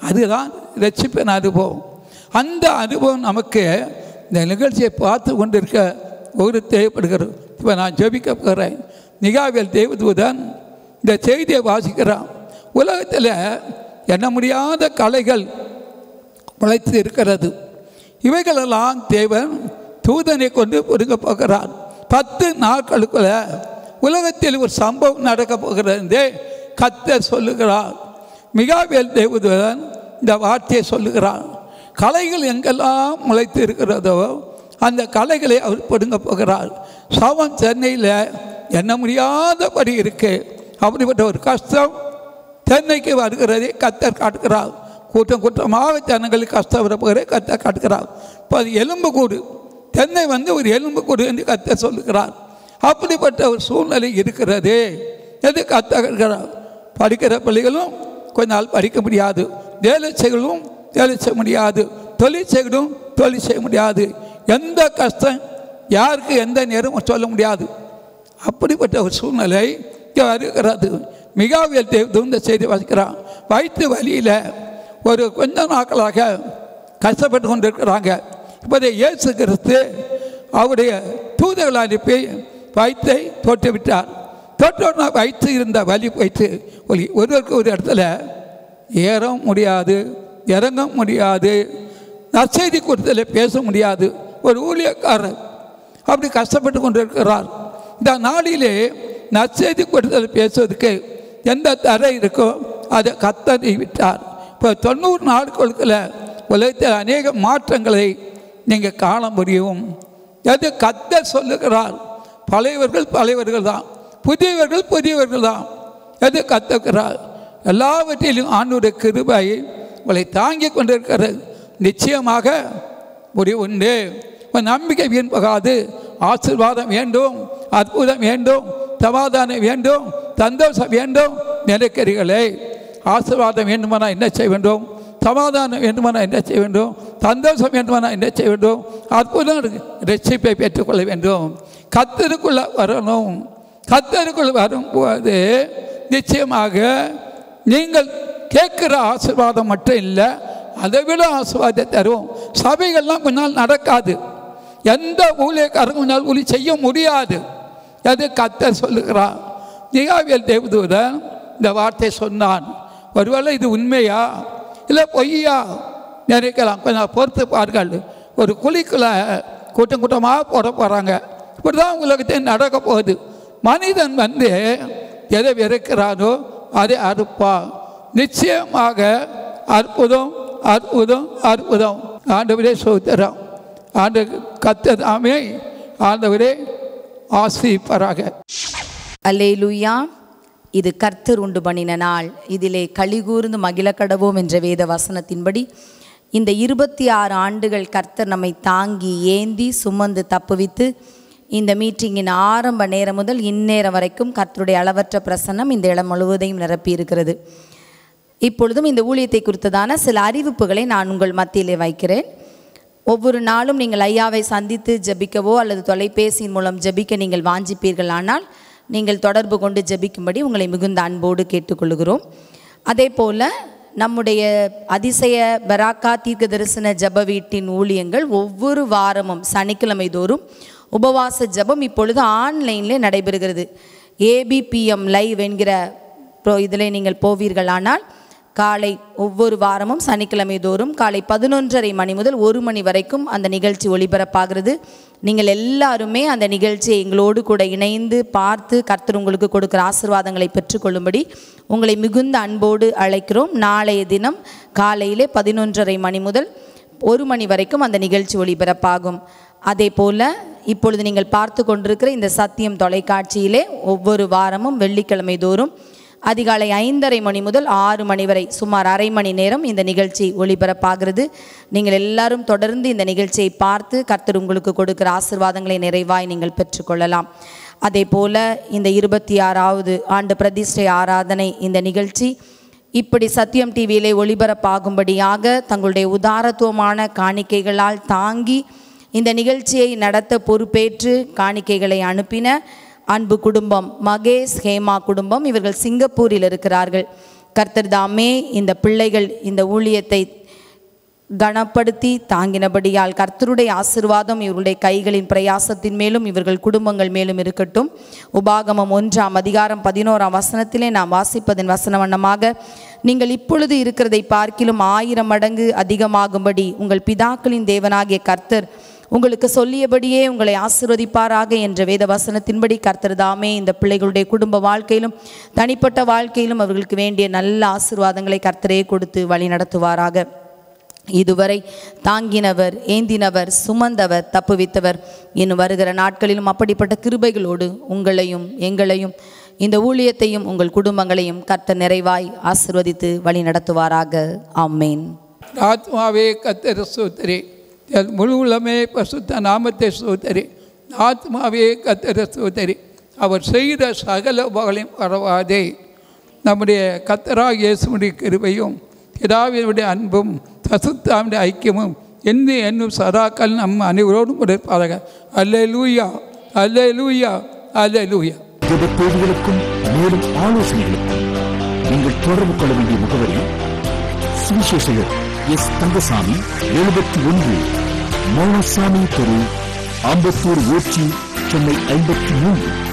அதுதான் ரட்சிப்பின் அனுபவம் அந்த அனுபவம் நமக்கு இந்த நிகழ்ச்சியை பார்த்து கொண்டிருக்க ஒரு தேவைப்படுகிறது இப்போ நான் ஜெபிக்க போகிறேன் நிகாவில் தேவதூதன் இந்த செய்தியை வாசிக்கிறான் உலகத்தில் எண்ண முடியாத கலைகள் முளைத்து இருக்கிறது இவைகளெல்லாம் தேவன் தூதனை கொண்டு ஒடுங்க போகிறார் பத்து நாட்களுக்குள்ள உலகத்தில் ஒரு சம்பவம் நடக்க போகிறது என்றே கத்தர் சொல்லுகிறார் மிகாவேல் தேவதூதன் இந்த வார்த்தையை சொல்லுகிறார் கலைகள் எங்கெல்லாம் முளைத்து இருக்கிறதோ அந்த கலைகளை அவர் பிடுங்க போகிறார் சவம் சென்னையில் எண்ண முடியாதபடி இருக்கு அப்படிப்பட்ட ஒரு கஷ்டம் தென்னைக்கு வருகிறதை கத்தர் காட்டுகிறார் கூட்டம் கூட்டமாக ஜனங்களுக்கு கஷ்டம் வரப்போகிறே கத்தர் காட்டுகிறார் இப்போ அது எலும்பு கூடு தென்னை வந்து ஒரு எலும்பு கூடு என்று கத்தர் சொல்லுகிறார் அப்படிப்பட்ட ஒரு சூழ்நிலை இருக்கிறது எது கத்தர் இருக்கிறார் படிக்கிற பிள்ளைகளும் கொஞ்ச நாள் படிக்க முடியாது வேலை செய்யலும் வேலை செய்ய முடியாது தொழில் செய்யணும் தொழில் செய்ய முடியாது எந்த கஷ்டம் யாருக்கு எந்த நேரமும் சொல்ல முடியாது அப்படிப்பட்ட ஒரு சூழ்நிலை இங்கே வருகிறது மிகாவியல் தேவ் இந்த செய்தி வாசிக்கிறான் வயிற்று வலியில் ஒரு கொஞ்ச நாட்களாக கஷ்டப்பட்டு கொண்டிருக்கிறாங்க இப்போதை இயேசு கிறிஸ்து அவருடைய தூதர்கள் அனுப்பி வயிற்றை தொட்டு விட்டார் தொட்டோன்னா வயிற்று இருந்த வலி போயிட்டு ஒரு ஒருவருக்கு ஒரு இடத்துல ஏற முடியாது இறங்க முடியாது நற்செய்தி கூட்டத்தில் பேச முடியாது ஒரு ஊழியக்காரர் அப்படி கஷ்டப்பட்டு கொண்டிருக்கிறார் இந்த நாளிலே நற்செய்தி கூட்டத்தில் பேசுவதற்கு எந்த தடை இருக்கோ அதை கத்தனை விட்டார் இப்போ தொண்ணூறு நாட்களுக்குள்ள உலகத்தில் அநேக மாற்றங்களை நீங்கள் காண முடியும் எது கத்த சொல்லுகிறார் பழையவர்கள் பழையவர்கள் தான் புதியவர்கள் புதியவர்கள் தான் எது கத்துக்கிறார் எல்லாவற்றிலும் ஆண்டுடைய கிருபை உங்களை தாங்கி கொண்டிருக்கிறது நிச்சயமாக முடிவு உண்டு உன் நம்பிக்கை வீண் போகாது ஆசீர்வாதம் வேண்டும் அற்புதம் வேண்டும் சமாதானம் வேண்டும் சந்தோஷம் வேண்டும் நினைக்கிறீர்களே ஆசீர்வாதம் வேண்டுமானால் என்ன செய்ய வேண்டும் சமாதானம் வேண்டுமானால் என்ன செய்ய வேண்டும் சந்தோஷம் வேண்டுமானால் என்ன செய்ய வேண்டும் அற்புதம் ரட்சிப்பை பெற்றுக்கொள்ள வேண்டும் கத்தருக்குள்ள வரணும் கத்தருக்குள் வரும்போது நிச்சயமாக நீங்கள் கேட்குற ஆசீர்வாதம் மட்டும் இல்லை அதை விட ஆசீர்வாதத்தை தரும் சபைகள்லாம் கொஞ்ச நாள் நடக்காது எந்த ஊழியக்காரங்க கொஞ்ச நாள் ஊழி செய்ய முடியாது அது கத்தர் சொல்லுகிறார் நிகாவியல் தேவதூதன் இந்த வார்த்தை சொன்னான் ஒருவேளை இது உண்மையா இல்லை பொய்யா நினைக்கலாம் கொஞ்சம் பொறுத்து பாருங்கள் ஒரு குழிக்குள்ள கூட்டம் கூட்டமாக போட போகிறாங்க இப்படி தான் உலகத்தில் நடக்க போகுது மனிதன் வந்து எதை வெறுக்கிறானோ அதை அறுப்பான் நிச்சயமாக அற்புதம் அற்புதம் அற்புதம் ஆண்டவரே சோதரம் ஆண்டு கத்ததாமே ஆண்டவரே ஆசிப்பராக அல்லேலூயா இது கர்த்தர் உண்டு பண்ணின நாள் இதிலே கலிகூர்ந்து மகிழ கடவோம் என்ற வேத வசனத்தின்படி இந்த இருபத்தி ஆறு ஆண்டுகள் கர்த்தர் நம்மை தாங்கி ஏந்தி சுமந்து தப்புவித்து இந்த மீட்டிங்கின் ஆரம்ப நேரம் முதல் இந்நேரம் வரைக்கும் கர்த்தருடைய அளவற்ற பிரசன்னம் இந்த இடம் முழுவதையும் நிரப்பி இருக்கிறது இப்பொழுதும் இந்த ஊழியத்தை குறித்ததான சில அறிவிப்புகளை நான் உங்கள் மத்தியிலே வைக்கிறேன் ஒவ்வொரு நாளும் நீங்கள் ஐயாவை சந்தித்து ஜெபிக்கவோ அல்லது தொலைபேசியின் மூலம் ஜெபிக்க நீங்கள் வாஞ்சிப்பீர்கள் ஆனால் நீங்கள் தொடர்பு கொண்டு ஜெபிக்கும்படி உங்களை மிகுந்த அன்போடு கேட்டுக்கொள்கிறோம் அதே போல் நம்முடைய அதிசய பராக்கா தீர்க்க தரிசன ஜப வீட்டின் ஊழியங்கள் ஒவ்வொரு வாரமும் சனிக்கிழமை தோறும் உபவாச ஜெபம் இப்பொழுது ஆன்லைனில் நடைபெறுகிறது ஏபிபிஎம் லைவ் என்கிற ப்ரோ இதில் நீங்கள் போவீர்களானால் காலை ஒவ்வொரு வாரமும் சனிக்கிழமை தோறும் காலை பதினொன்றரை மணி முதல் ஒரு மணி வரைக்கும் அந்த நிகழ்ச்சி ஒளிபரப்பாகிறது நீங்கள் எல்லாருமே அந்த நிகழ்ச்சியை எங்களோடு கூட இணைந்து பார்த்து கர்த்தர் உங்களுக்கு கொடுக்குற ஆசீர்வாதங்களை பெற்றுக்கொள்ளும்படி உங்களை மிகுந்த அன்போடு அழைக்கிறோம் நாளைய தினம் காலையிலே பதினொன்றரை மணி முதல் ஒரு மணி வரைக்கும் அந்த நிகழ்ச்சி ஒளிபரப்பாகும் அதே போல் இப்பொழுது நீங்கள் பார்த்து கொண்டிருக்கிற இந்த சத்தியம் தொலைக்காட்சியிலே ஒவ்வொரு வாரமும் வெள்ளிக்கிழமை தோறும் அதிகாலை ஐந்தரை மணி முதல் ஆறு மணி வரை சுமார் அரை மணி நேரம் இந்த நிகழ்ச்சி ஒளிபரப்பாகிறது நீங்கள் எல்லாரும் தொடர்ந்து இந்த நிகழ்ச்சியை பார்த்து கர்த்தர் உங்களுக்கு கொடுக்கிற ஆசிர்வாதங்களை நிறைவாய் நீங்கள் பெற்றுக்கொள்ளலாம் அதே போல் இந்த இருபத்தி ஆறாவது ஆண்டு பிரதிஷ்டை ஆராதனை இந்த நிகழ்ச்சி இப்படி சத்தியம் டிவியிலே ஒளிபரப்பாகும்படியாக தங்களுடைய உதாரத்துவமான காணிக்கைகளால் தாங்கி இந்த நிகழ்ச்சியை நடத்த பொறுப்பேற்று காணிக்கைகளை அனுப்பின அன்பு குடும்பம் மகேஷ் ஹேமா குடும்பம் இவர்கள் சிங்கப்பூரில் இருக்கிறார்கள் கர்த்தர் தாமே இந்த பிள்ளைகள் இந்த ஊழியத்தை கனப்படுத்தி தாங்கினபடியால் கர்த்தருடைய ஆசிர்வாதம் இவர்களுடைய கைகளின் பிரயாசத்தின் மேலும் இவர்கள் குடும்பங்கள் மேலும் இருக்கட்டும் உபாகமம் ஒன்றாம் அதிகாரம் பதினோராம் வசனத்திலே நாம் வாசிப்பதன் வசன வண்ணமாக நீங்கள் இப்பொழுது இருக்கிறதை பார்க்கிலும் ஆயிரம் மடங்கு அதிகமாகும்படி உங்கள் பிதாக்களின் தேவனாகிய கர்த்தர் உங்களுக்கு சொல்லியபடியே உங்களை ஆசிர்வதிப்பாராக என்ற வேத வசனத்தின்படி கர்த்தர் தாமே இந்த பிள்ளைகளுடைய குடும்ப வாழ்க்கையிலும் தனிப்பட்ட வாழ்க்கையிலும் அவர்களுக்கு வேண்டிய நல்ல ஆசீர்வாதங்களை கர்த்தரே கொடுத்து வழி நடத்துவாராக இதுவரை தாங்கினவர் ஏந்தினவர் சுமந்தவர் தப்புவித்தவர் இன்னும் வருகிற நாட்களிலும் அப்படிப்பட்ட கிருபைகளோடு உங்களையும் எங்களையும் இந்த ஊழியத்தையும் உங்கள் குடும்பங்களையும் கர்த்தர் நிறைவாய் ஆசிர்வதித்து வழி நடத்துவாராக ஆமேன் ஆத்மாவே கத்தர சோதரி என் முழு உள்ளமே பசுத்த நாமத்தை சோதரி ஆத்மாவே கத்தர சோதரி அவர் செய்த சகல பகலையும் பரவாதே நம்முடைய கத்தராக இயேசுடைய கிருபையும் பிதாவினுடைய அன்பும் பசுத்தாவுடைய ஐக்கியமும் எந்த என்னும் சதாக்கள் நம்ம அனைவரோடும் இருப்பார்கள் அல்லே லூயா அல்லே லூயா அல்லே லூயா ஜெப தேவைகளுக்கும் மேலும் ஆலோசனைகளுக்கும் நீங்கள் தொடர்பு கொள்ள வேண்டிய முகவரி சுவிசேஷகர் எஸ் தங்கசாமி எழுபத்தி ஒன்று மௌனசாமி தெரு ஆம்பத்தூர் ஊர்ச்சி சென்னை ஐம்பத்தி மூன்று